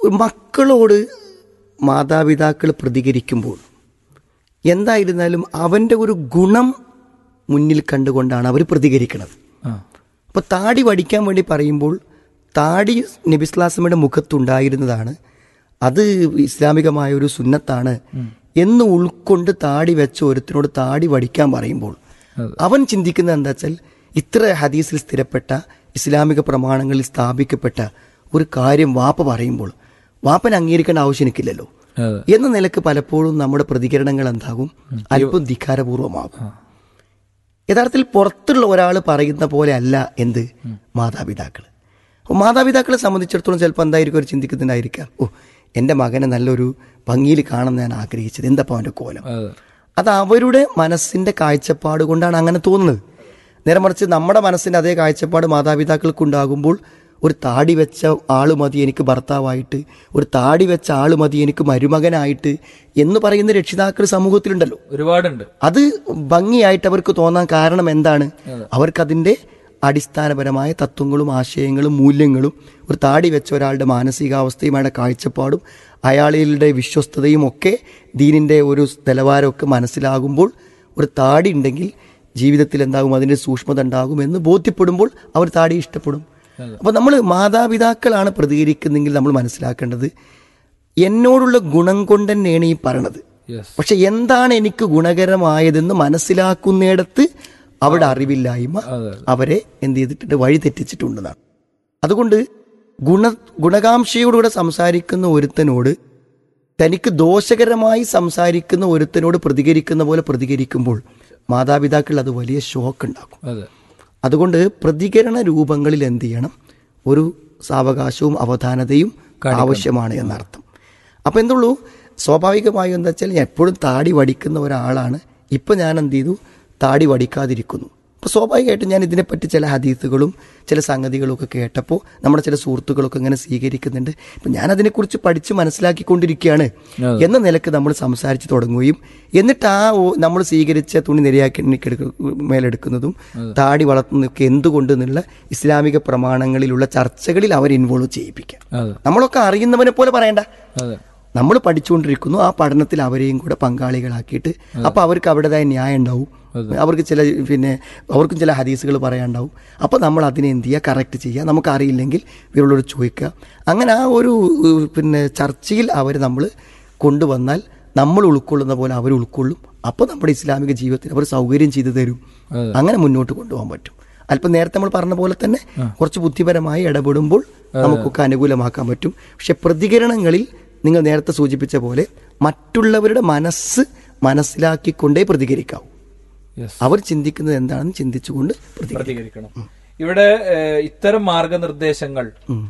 ഒരു മക്കളോട് മാതാപിതാക്കൾ പ്രതികരിക്കുമ്പോൾ എന്തായിരുന്നാലും അവൻ്റെ ഒരു ഗുണം മുന്നിൽ കണ്ടുകൊണ്ടാണ് അവർ പ്രതികരിക്കുന്നത് ആ അപ്പോൾ താടി വടിക്കാൻ വേണ്ടി പറയുമ്പോൾ താടി നബിസ്ലാസമയുടെ മുഖത്തുണ്ടായിരുന്നതാണ് അത് ഇസ്ലാമികമായ ഒരു സുന്നത്താണ് എന്ന് ഉൾക്കൊണ്ട് താടി വെച്ച ഒരുത്തിനോട് താടി വടിക്കാൻ പറയുമ്പോൾ അവൻ ചിന്തിക്കുന്നത് എന്താ വെച്ചാൽ ഇത്ര ഹദീസിൽ സ്ഥിരപ്പെട്ട ഇസ്ലാമിക പ്രമാണങ്ങളിൽ സ്ഥാപിക്കപ്പെട്ട ഒരു കാര്യം വാപ്പ പറയുമ്പോൾ വാപ്പനെ അംഗീകരിക്കേണ്ട ആവശ്യം എനിക്കില്ലല്ലോ അതെ എന്ന നിലക്ക് പലപ്പോഴും നമ്മുടെ പ്രതികരണങ്ങൾ എന്താകും അല്പം ധിക്കാരപൂർവമാകും യഥാർത്ഥത്തിൽ പുറത്തുള്ള ഒരാൾ പറയുന്ന പോലെ അല്ല എന്ത് മാതാപിതാക്കൾ അപ്പോൾ മാതാപിതാക്കളെ സംബന്ധിച്ചിടത്തോളം ചിലപ്പോൾ എന്തായിരിക്കും അവർ ചിന്തിക്കുന്നുണ്ടായിരിക്കാം ഓ എൻ്റെ മകനെ നല്ലൊരു ഭംഗിയിൽ കാണാൻ ഞാൻ ആഗ്രഹിച്ചത് എന്താപ്പോൾ അവൻ്റെ കോലം അതെ അത് അവരുടെ മനസ്സിൻ്റെ കാഴ്ചപ്പാട് കൊണ്ടാണ് അങ്ങനെ തോന്നുന്നത് നേരെ മറിച്ച് നമ്മുടെ മനസ്സിൻ്റെ അതേ കാഴ്ചപ്പാട് മാതാപിതാക്കൾക്കുണ്ടാകുമ്പോൾ ഒരു താടി വെച്ച ആള് മതി എനിക്ക് ഭർത്താവായിട്ട് ഒരു താടി വെച്ച ആള് മതി എനിക്ക് മരുമകനായിട്ട് എന്ന് പറയുന്ന രക്ഷിതാക്കൾ സമൂഹത്തിലുണ്ടല്ലോ ഒരുപാടുണ്ട് അത് ഭംഗിയായിട്ട് അവർക്ക് തോന്നാൻ കാരണം എന്താണ് അവർക്കതിൻ്റെ അടിസ്ഥാനപരമായ തത്വങ്ങളും ആശയങ്ങളും മൂല്യങ്ങളും ഒരു താടി വെച്ച ഒരാളുടെ മാനസികാവസ്ഥയും അയാളുടെ കാഴ്ചപ്പാടും അയാളുടെ വിശ്വസ്തതയും ഒക്കെ ദീനിൻ്റെ ഒരു നിലവാരമൊക്കെ മനസ്സിലാകുമ്പോൾ ഒരു താടി ഉണ്ടെങ്കിൽ ജീവിതത്തിൽ എന്താകും അതിൻ്റെ സൂക്ഷ്മത ഉണ്ടാകും എന്ന് ബോധ്യപ്പെടുമ്പോൾ അവർ താടി ഇഷ്ടപ്പെടും അപ്പോൾ നമ്മൾ മാതാപിതാക്കളാണ് പ്രതികരിക്കുന്നെങ്കിൽ നമ്മൾ മനസ്സിലാക്കേണ്ടത് എന്നോടുള്ള ഗുണം കൊണ്ട് തന്നെയാണ് ഈ പറയണത് യെസ് പക്ഷെ എന്താണ് എനിക്ക് ഗുണകരമായതെന്ന് മനസ്സിലാക്കുന്നിടത്ത് അവിടെ അറിവില്ലായ്മ അതെ. അവരെ എന്ത് ചെയ്തിട്ടുണ്ട് വഴി തെറ്റിച്ചിട്ടുണ്ടെന്നാണ് അതുകൊണ്ട് ഗുണ ഗുണകാംക്ഷയോടുകൂടെ സംസാരിക്കുന്ന ഒരുത്തനോട് തനിക്ക് ദോഷകരമായി സംസാരിക്കുന്ന ഒരുത്തനോട് പ്രതികരിക്കുന്ന പോലെ പ്രതികരിക്കുമ്പോൾ മാതാപിതാക്കൾ അത് വലിയ ഷോക്ക് ഉണ്ടാക്കും അതെ അതുകൊണ്ട് പ്രതികരണ രൂപങ്ങളിൽ എന്ത് ചെയ്യണം ഒരു സാവകാശവും അവധാനതയും ആവശ്യമാണ് എന്നർത്ഥം അപ്പം എന്തുള്ളൂ സ്വാഭാവികമായും എന്താ വെച്ചാൽ ഞാൻ എപ്പോഴും താടി വടിക്കുന്ന ഒരാളാണ് ഇപ്പം ഞാൻ എന്ത് ചെയ്തു താടി വടിക്കാതിരിക്കുന്നു അപ്പോൾ സ്വാഭാവികമായിട്ടും ഞാൻ ഇതിനെപ്പറ്റി ചില ഹദീസുകളും ചില സംഗതികളും ഒക്കെ കേട്ടപ്പോൾ നമ്മുടെ ചില സുഹൃത്തുക്കളൊക്കെ ഇങ്ങനെ സ്വീകരിക്കുന്നുണ്ട് ഇപ്പം ഞാൻ അതിനെക്കുറിച്ച് പഠിച്ച് മനസ്സിലാക്കിക്കൊണ്ടിരിക്കുകയാണ് എന്ന നിലക്ക് നമ്മൾ സംസാരിച്ച് തുടങ്ങുകയും എന്നിട്ട് ആ ഓ- നമ്മൾ സ്വീകരിച്ച തുണി നിരയാക്കി മേലെടുക്കുന്നതും താടി വളർത്തുന്നതൊക്കെ എന്തുകൊണ്ട് എന്നുള്ള ഇസ്ലാമിക പ്രമാണങ്ങളിലുള്ള ചർച്ചകളിൽ അവർ ഇൻവോൾവ് ചെയ്യിപ്പിക്കാം അതെ നമ്മളൊക്കെ അറിയുന്നവനെ പോലെ പറയണ്ട അതെ നമ്മൾ പഠിച്ചുകൊണ്ടിരിക്കുന്നു ആ പഠനത്തിൽ അവരെയും കൂടെ പങ്കാളികളാക്കിയിട്ട് അപ്പൊ അവർക്ക് അവരുടേതായ ന്യായം ഉണ്ടാവും അവർക്ക് ചില പിന്നെ അവർക്കും ചില ഹദീസുകൾ പറയാനുണ്ടാവും അപ്പോൾ നമ്മൾ അതിനെ എന്ത് ചെയ്യുക കറക്റ്റ് ചെയ്യുക നമുക്ക് അറിയില്ലെങ്കിൽ ഇവരോട് ചോദിക്കുക അങ്ങനെ ആ ഒരു ഏഹ്, പിന്നെ ചർച്ചയിൽ അവർ നമ്മൾ കൊണ്ടുവന്നാൽ നമ്മൾ ഉൾക്കൊള്ളുന്ന പോലെ അവർ ഉൾക്കൊള്ളും അപ്പോൾ നമ്മുടെ ഇസ്ലാമിക ജീവിതത്തിൽ അവർ സൗകര്യം ചെയ്തു തരും അങ്ങനെ മുന്നോട്ട് കൊണ്ടുപോകാൻ പറ്റും അല്പം നേരത്തെ നമ്മൾ പറഞ്ഞ പോലെ തന്നെ കുറച്ച് ബുദ്ധിപരമായി ഇടപെടുമ്പോൾ നമുക്കൊക്കെ അനുകൂലമാക്കാൻ പറ്റും പക്ഷെ പ്രതികരണങ്ങളിൽ നിങ്ങൾ നേരത്തെ സൂചിപ്പിച്ച പോലെ മറ്റുള്ളവരുടെ മനസ്സ് മനസ്സിലാക്കിക്കൊണ്ടേ പ്രതികരിക്കാവൂ യെസ് അവർ ചിന്തിക്കുന്നത് എന്താണെന്ന് ചിന്തിച്ചുകൊണ്ട് പ്രതികരിക്കും പ്രതികരിക്കണം ഇവിടെ ഏഹ്, ഇത്തരം മാർഗനിർദ്ദേശങ്ങൾ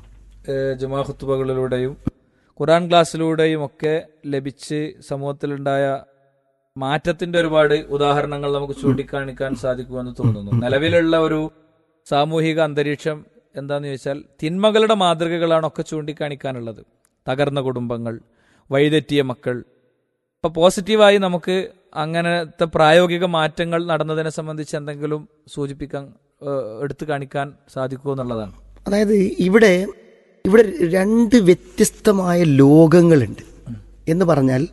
ഏഹ്, ജുമാ ഖുത്തുബകളിലൂടെയും ഖുറാൻ ക്ലാസ്സിലൂടെയും ഒക്കെ ലഭിച്ച് സമൂഹത്തിലുണ്ടായ മാറ്റത്തിന്റെ ഒരുപാട് ഉദാഹരണങ്ങൾ നമുക്ക് ചൂണ്ടിക്കാണിക്കാൻ സാധിക്കുമെന്ന് തോന്നുന്നു നിലവിലുള്ള ഒരു സാമൂഹിക അന്തരീക്ഷം എന്താന്ന് ചോദിച്ചാൽ തിന്മകളുടെ മാതൃകകളാണ് ഒക്കെ ചൂണ്ടിക്കാണിക്കാനുള്ളത് തകർന്ന കുടുംബങ്ങൾ വഴിതെറ്റിയ മക്കൾ ഇപ്പൊ പോസിറ്റീവായി നമുക്ക് അങ്ങനത്തെ പ്രായോഗിക മാറ്റങ്ങൾ നടന്നതിനെ സംബന്ധിച്ച് എന്തെങ്കിലും സൂചിപ്പിക്കാൻ ഏഹ്, എടുത്തു കാണിക്കാൻ സാധിക്കുമോ എന്നുള്ളതാണ് അതായത് ഇവിടെ ഇവിടെ രണ്ട് വ്യത്യസ്തമായ ലോകങ്ങളുണ്ട് എന്ന് പറഞ്ഞാൽ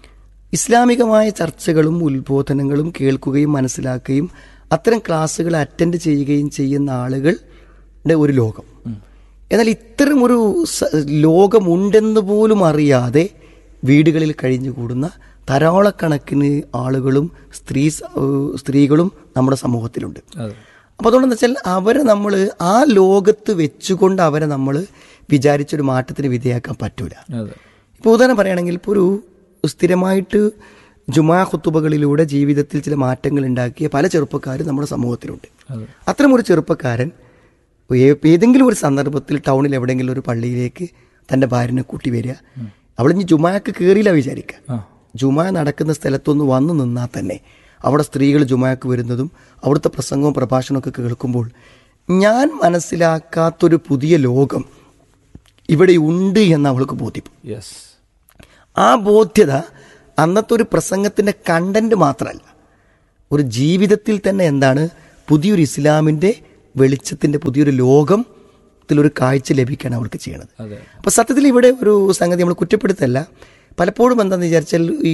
ഇസ്ലാമികമായ ചർച്ചകളും ഉത്ബോധനങ്ങളും കേൾക്കുകയും മനസ്സിലാക്കുകയും അത്തരം ക്ലാസ്സുകൾ അറ്റൻഡ് ചെയ്യുകയും ചെയ്യുന്ന ആളുകളുടെ ഒരു ലോകം എന്നാൽ ഇത്തരം ഒരു സ- ലോകമുണ്ടെന്ന് പോലും അറിയാതെ വീടുകളിൽ കഴിഞ്ഞുകൂടുന്ന ധാരാളക്കണക്കിന് ആളുകളും സ്ത്രീ സ- ഏഹ് സ്ത്രീകളും നമ്മുടെ സമൂഹത്തിലുണ്ട് അതെ അപ്പോൾ അതുകൊണ്ടെന്ന് വെച്ചാൽ അവരെ നമ്മൾ ആ ലോകത്ത് വെച്ചുകൊണ്ട് അവരെ നമ്മൾ വിചാരിച്ചൊരു മാറ്റത്തിന് വിധേയാക്കാൻ പറ്റൂല അതെ ഇപ്പോൾ ഉദാഹരണം പറയുകയാണെങ്കിൽ ഇപ്പോൾ ഒരു സ്ഥിരമായിട്ട് ജുമാ ഖുത്തുബകളിലൂടെ ജീവിതത്തിൽ ചില മാറ്റങ്ങൾ ഉണ്ടാക്കിയ പല ചെറുപ്പക്കാരും നമ്മുടെ സമൂഹത്തിലുണ്ട് അതെ അത്തരം ഒരു ചെറുപ്പക്കാരൻ ഏ- ഏതെങ്കിലും ഒരു സന്ദർഭത്തിൽ ടൗണിൽ എവിടെയെങ്കിലും ഒരു പള്ളിയിലേക്ക് തൻ്റെ ഭാര്യനെ കൂട്ടി വരിക അവളിഞ്ഞ് ജുമാക്ക് കയറിയില്ല വിചാരിക്കുക ആ ജുമാ നടക്കുന്ന സ്ഥലത്തൊന്ന് വന്നു നിന്നാൽ തന്നെ അവിടെ സ്ത്രീകൾ ജുമാക്ക് വരുന്നതും അവിടുത്തെ പ്രസംഗവും പ്രഭാഷണവും ഒക്കെ കേൾക്കുമ്പോൾ ഞാൻ മനസ്സിലാക്കാത്തൊരു പുതിയ ലോകം ഇവിടെ ഉണ്ട് എന്ന് അവൾക്ക് ബോധ്യപ്പെടും യെസ് ആ ബോധ്യത അന്നത്തെ ഒരു പ്രസംഗത്തിൻ്റെ കണ്ടന്റ് മാത്രമല്ല ഒരു ജീവിതത്തിൽ തന്നെ എന്താണ് പുതിയൊരു ഇസ്ലാമിൻ്റെ വെളിച്ചത്തിൻ്റെ പുതിയൊരു ലോകം ജീവിതത്തിൽ ഒരു കാഴ്ച ലഭിക്കുകയാണ് അവൾക്ക് ചെയ്യണത് അതെ അപ്പൊ സത്യത്തിൽ ഇവിടെ ഒരു സംഗതി നമ്മൾ കുറ്റപ്പെടുത്തല്ല പലപ്പോഴും എന്താണെന്ന് വിചാരിച്ചാൽ ഈ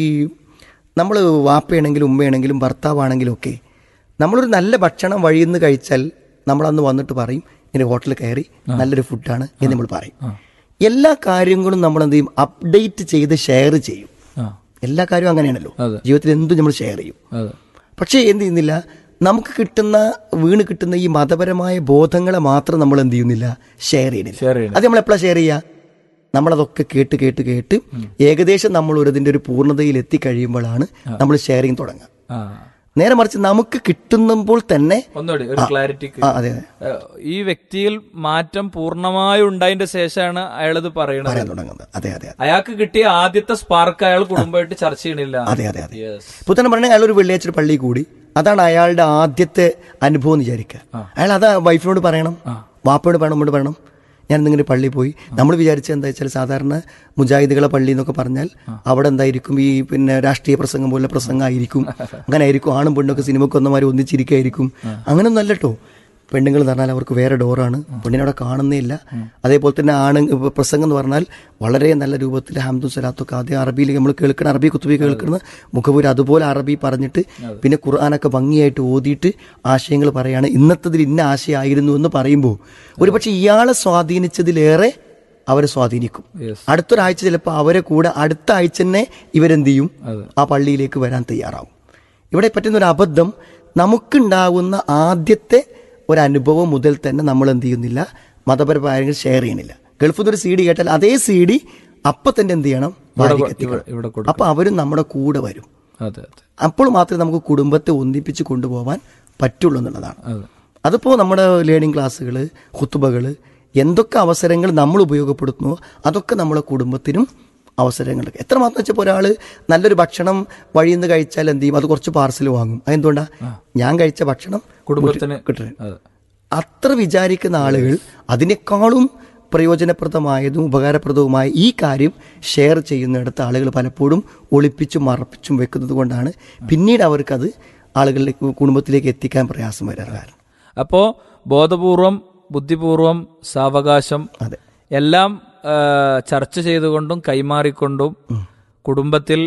നമ്മൾ വാപ്പയാണെങ്കിലും ഉമ്മയാണെങ്കിലും ഭർത്താവാണെങ്കിലും ഒക്കെ നമ്മളൊരു നല്ല ഭക്ഷണം വഴിയിൽ നിന്ന് കഴിച്ചാൽ നമ്മളന്ന് വന്നിട്ട് പറയും ഇങ്ങനെ ഹോട്ടലിൽ കയറി നല്ലൊരു ഫുഡാണ് എന്ന് നമ്മൾ പറയും എല്ലാ കാര്യങ്ങളും നമ്മൾ എന്ത് ചെയ്യും അപ്ഡേറ്റ് ചെയ്ത് ഷെയർ ചെയ്യും ആ എല്ലാ കാര്യവും അങ്ങനെയാണല്ലോ അതെ. ജീവിതത്തിൽ എന്തും നമ്മൾ ഷെയർ ചെയ്യും അതെ പക്ഷേ എന്ത് ചെയ്യുന്നില്ല നമുക്ക് കിട്ടുന്ന വീണ് കിട്ടുന്ന ഈ മതപരമായ ബോധങ്ങളെ മാത്രം നമ്മൾ എന്ത് ചെയ്യുന്നില്ല ഷെയർ ചെയ്യുന്നില്ല ഷെയർ ചെയ്യണം അത് നമ്മൾ എപ്പോഴാണ് ഷെയർ ചെയ്യുക നമ്മളതൊക്കെ കേട്ട് കേട്ട് കേട്ട് ഏകദേശം നമ്മൾ ഒരു ഇതിന്റെ ഒരു പൂർണ്ണതയിൽ എത്തിക്കഴിയുമ്പോഴാണ് നമ്മൾ ഷെയറിങ് തുടങ്ങുക ആ നേരെ മറിച്ച് നമുക്ക് കിട്ടുമ്പോൾ തന്നെ ഒന്നുകൂടി ഒരു ക്ലാരിറ്റിക്ക് ആ അതെ അതെ ഏഹ്, ഈ വ്യക്തിയിൽ മാറ്റം പൂർണ്ണമായും ഉണ്ടായതിന്റെ ശേഷമാണ് അയാളത് പറയണത് പറയാൻ തുടങ്ങുന്നത് അതെ അതെ അതെ അയാൾക്ക് കിട്ടിയ ആദ്യത്തെ സ്പാർക്ക് അയാൾ കുടുംബമായിട്ട് ചർച്ച ചെയ്യണില്ല അതെ അതെ അതെ Yes. ഇപ്പൊ തന്നെ പറഞ്ഞാൽ അയാൾ ഒരു വെള്ളിയാഴ്ച പള്ളി കൂടി അതാണ് അയാളുടെ ആദ്യത്തെ അനുഭവം എന്ന് വിചാരിക്കുക അയാൾ അതാ വൈഫിനോട് പറയണം വാപ്പയോട് പറയണം നമ്മോട് പറയണം ഞാൻ ഇന്നിങ്ങനെ പള്ളി പോയി നമ്മൾ വിചാരിച്ചത് എന്താ വെച്ചാൽ സാധാരണ മുജാഹിദുകളെ പള്ളി എന്നൊക്കെ പറഞ്ഞാൽ അവിടെ എന്തായിരിക്കും ഈ പിന്നെ രാഷ്ട്രീയ പ്രസംഗം പോലെ പ്രസംഗമായിരിക്കും അങ്ങനെ ആയിരിക്കും ആണും പെണ്ണൊക്കെ സിനിമക്ക് വന്നമാര് ഒന്നിച്ചിരിക്കായിരിക്കും അങ്ങനൊന്നും അല്ലട്ടോ പെണ്ണുങ്ങൾ എന്ന് പറഞ്ഞാൽ അവർക്ക് വേറെ ഡോറാണ് പെണ്ണിനവിടെ കാണുന്നേ ഇല്ല അതേപോലെ തന്നെ ആണ് ഇപ്പൊ പ്രസംഗം എന്ന് പറഞ്ഞാൽ വളരെ നല്ല രൂപത്തിൽ ഹംദു സലാത്തൊക്കെ ആദ്യം അറബിയിൽ നമ്മൾ കേൾക്കണം അറബി കുത്തുബി കേൾക്കുന്ന മുഖപുര അതുപോലെ അറബി പറഞ്ഞിട്ട് പിന്നെ ഖുർആാനൊക്കെ ഭംഗിയായിട്ട് ഓതിയിട്ട് ആശയങ്ങൾ പറയാണ് ഇന്നത്തതിൽ ഇന്ന ആശയമായിരുന്നു എന്ന് പറയുമ്പോൾ ഒരുപക്ഷെ ഇയാളെ സ്വാധീനിച്ചതിലേറെ അവരെ സ്വാധീനിക്കും Yes. അടുത്തൊരാഴ്ച ചിലപ്പോൾ അവരെ കൂടെ അടുത്ത ആഴ്ച തന്നെ ഇവരെന്ത് ചെയ്യും അതെ. ആ പള്ളിയിലേക്ക് വരാൻ തയ്യാറാവും ഇവിടെ പറ്റുന്ന ഒരു അബദ്ധം നമുക്കുണ്ടാകുന്ന ആദ്യത്തെ ഒരു അനുഭവം മുതൽ തന്നെ നമ്മൾ എന്ത് ചെയ്യുന്നില്ല മതപരമായ കാര്യങ്ങൾ ഷെയർ ചെയ്യണില്ല ഗൾഫിൽ നിന്ന് ഒരു സി ഡി കേട്ടാൽ അതേ സി ഡി അപ്പൊ തന്നെ എന്ത് ചെയ്യണം ഭാര്യയ്ക്ക് എത്തിക്കണം. ഇവിടെ കൊടുക്കും അപ്പൊ അവരും നമ്മുടെ കൂടെ വരും അതെ അതെ അപ്പോൾ മാത്രമേ നമുക്ക് കുടുംബത്തെ ഒന്നിപ്പിച്ച് കൊണ്ടുപോകാൻ പറ്റുള്ളൂ എന്നുള്ളതാണ് അതെ അതിപ്പോൾ നമ്മുടെ ലേണിംഗ് ക്ലാസ്സുകൾ കുത്തുബകൾ എന്തൊക്കെ അവസരങ്ങൾ നമ്മൾ ഉപയോഗപ്പെടുത്തുന്നോ അതൊക്കെ നമ്മുടെ കുടുംബത്തിനും അവസരങ്ങൾ എത്രമാത്രം വെച്ചാൽ ഒരാൾ നല്ലൊരു ഭക്ഷണം വഴിയിൽ നിന്ന് കഴിച്ചാൽ എന്ത് ചെയ്യും അത് കുറച്ച് പാർസൽ വാങ്ങും അതെന്തുകൊണ്ടാ ഞാൻ കഴിച്ച ഭക്ഷണം കുടുംബത്തിന് കിട്ടണം അതെ അത്ര വിചാരിക്കുന്ന ആളുകൾ അതിനേക്കാളും പ്രയോജനപ്രദമായതും ഉപകാരപ്രദവുമായ ഈ കാര്യം ഷെയർ ചെയ്യുന്നിടത്ത് ആളുകൾ പലപ്പോഴും ഒളിപ്പിച്ചും മറപ്പിച്ചും വെക്കുന്നത് കൊണ്ടാണ് പിന്നീട് അവർക്കത് ആളുകളിലേക്ക് കുടുംബത്തിലേക്ക് എത്തിക്കാൻ പ്രയാസം വരാൻ കാരണം അപ്പോ ബോധപൂർവം ബുദ്ധിപൂർവം സാവകാശം അതെ എല്ലാം ആ, ചർച്ച ചെയ്തുകൊണ്ടും കൈമാറിക്കൊണ്ടും കുടുംബത്തിൽ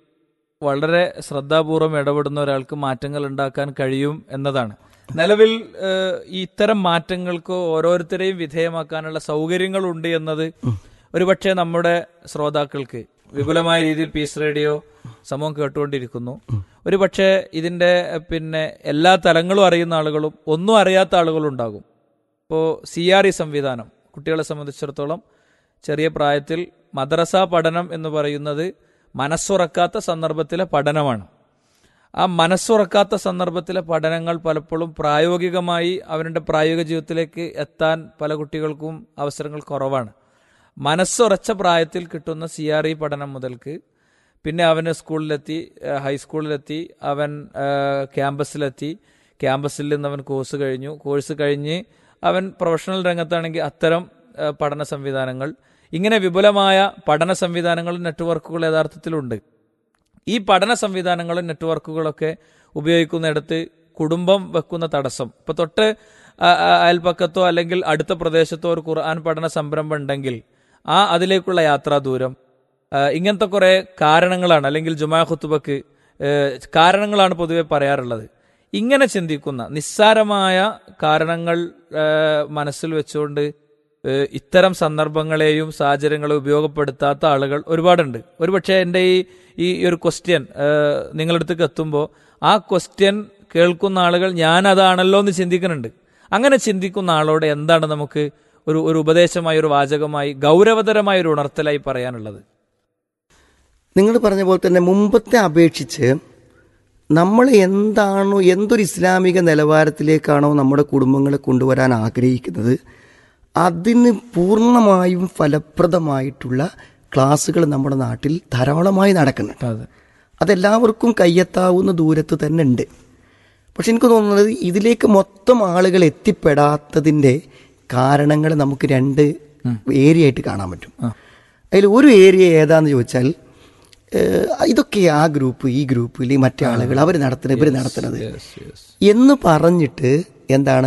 വളരെ ശ്രദ്ധാപൂർവം ഇടപെടുന്ന ഒരാൾക്ക് മാറ്റങ്ങൾ ഉണ്ടാക്കാൻ കഴിയും എന്നതാണ് നിലവിൽ ആ, ഈ ഇത്തരം മാറ്റങ്ങൾക്ക് ഓരോരുത്തരെയും വിധേയമാക്കാനുള്ള സൗകര്യങ്ങളുണ്ട് എന്നത് ഒരുപക്ഷെ നമ്മുടെ ശ്രോതാക്കൾക്ക് വിപുലമായ രീതിയിൽ പീസ് റേഡിയോ സമൂഹം കേട്ടുകൊണ്ടിരിക്കുന്നു ഒരുപക്ഷെ ഇതിന്റെ പിന്നെ എല്ലാ തലങ്ങളും അറിയുന്ന ആളുകളും ഒന്നും അറിയാത്ത ആളുകളും ഉണ്ടാകും ഇപ്പോൾ സി ആർ ഇ സംവിധാനം കുട്ടികളെ സംബന്ധിച്ചിടത്തോളം ചെറിയ പ്രായത്തിൽ മദ്രസ പഠനം എന്ന് പറയുന്നത് മനസ്സുറക്കാത്ത സന്ദർഭത്തിലെ പഠനമാണ് ആ മനസ്സുറക്കാത്ത സന്ദർഭത്തിലെ പഠനങ്ങൾ പലപ്പോഴും പ്രായോഗികമായി അവരുടെ പ്രായോഗിക ജീവിതത്തിലേക്ക് എത്താൻ പല കുട്ടികൾക്കും അവസരങ്ങൾ കുറവാണ് മനസ്സുറച്ച പ്രായത്തിൽ കിട്ടുന്ന സി ആർ ഇ പഠനം മുതൽക്ക് പിന്നെ അവന് സ്കൂളിലെത്തി ഏഹ് ഹൈസ്കൂളിലെത്തി അവൻ ഏഹ് ക്യാമ്പസിലെത്തി ക്യാമ്പസിൽ നിന്ന് അവൻ കോഴ്സ് കഴിഞ്ഞു കോഴ്സ് കഴിഞ്ഞ് അവൻ പ്രൊഫഷണൽ രംഗത്താണെങ്കിൽ അത്തരം ഏഹ് പഠന സംവിധാനങ്ങൾ ഇങ്ങനെ വിപുലമായ പഠന സംവിധാനങ്ങളും നെറ്റ്വർക്കുകൾ യഥാർത്ഥത്തിലുണ്ട് ഈ പഠന സംവിധാനങ്ങളും നെറ്റ്വർക്കുകളൊക്കെ ഉപയോഗിക്കുന്നിടത്ത് കുടുംബം വെക്കുന്ന തടസ്സം ഇപ്പൊ തൊട്ട് ആ- ആ- അയൽപ്പക്കത്തോ അല്ലെങ്കിൽ അടുത്ത പ്രദേശത്തോ ഒരു ഖുർആൻ പഠന സംരംഭം ഉണ്ടെങ്കിൽ ആ അതിലേക്കുള്ള യാത്രാ ദൂരം ആ, ഇങ്ങനത്തെ കുറെ കാരണങ്ങളാണ് അല്ലെങ്കിൽ ജുമാ ഖുത്തുബക്ക് ഏ, കാരണങ്ങളാണ് പൊതുവെ പറയാറുള്ളത് ഇങ്ങനെ ചിന്തിക്കുന്ന നിസ്സാരമായ കാരണങ്ങൾ ഏ, മനസ്സിൽ വെച്ചുകൊണ്ട് ഏ, ഇത്തരം സന്ദർഭങ്ങളെയും സാഹചര്യങ്ങളെയും ഉപയോഗപ്പെടുത്താത്ത ആളുകൾ ഒരുപാടുണ്ട് ഒരുപക്ഷെ എൻ്റെ ഈ ഈ ഒരു ക്വസ്റ്റ്യൻ നിങ്ങളടുത്തേക്ക് എത്തുമ്പോൾ ആ ക്വസ്റ്റ്യൻ കേൾക്കുന്ന ആളുകൾ ഞാൻ അതാണല്ലോ എന്ന് ചിന്തിക്കുന്നുണ്ട് അങ്ങനെ ചിന്തിക്കുന്ന ആളോട് എന്താണ് നമുക്ക് ഒരു ഒരു ഉപദേശമായി ഒരു വാചകമായി ഗൗരവതരമായ ഒരു ഉണർത്തലായി പറയാനുള്ളത് നിങ്ങൾ പറഞ്ഞ പോലെ തന്നെ മുമ്പത്തെ അപേക്ഷിച്ച് നമ്മൾ എന്താണോ എന്തൊരു ഇസ്ലാമിക നിലവാരത്തിലേക്കാണോ നമ്മുടെ കുടുംബങ്ങളെ കൊണ്ടുവരാൻ ആഗ്രഹിക്കുന്നത് അതിന് പൂർണ്ണമായും ഫലപ്രദമായിട്ടുള്ള ക്ലാസ്സുകൾ നമ്മുടെ നാട്ടിൽ ധാരാളമായി നടക്കുന്നുണ്ട് അതെ അതെല്ലാവർക്കും കയ്യെത്താവുന്ന ദൂരത്ത് തന്നെ ഉണ്ട് പക്ഷെ എനിക്ക് തോന്നുന്നത് ഇതിലേക്ക് മൊത്തം ആളുകൾ എത്തിപ്പെടാത്തതിൻ്റെ കാരണങ്ങൾ നമുക്ക് രണ്ട് ഏരിയ ആയിട്ട് കാണാൻ പറ്റും അതിൽ ഒരു ഏരിയ ഏതാന്ന് ചോദിച്ചാൽ ഏഹ്, ഇതൊക്കെ ആ ഗ്രൂപ്പ് ഈ ഗ്രൂപ്പ് അല്ലെങ്കിൽ മറ്റേ ആളുകൾ അവർ നടത്തുന്നത് ഇവർ നടത്തുന്നത് എന്ന് പറഞ്ഞിട്ട് എന്താണ്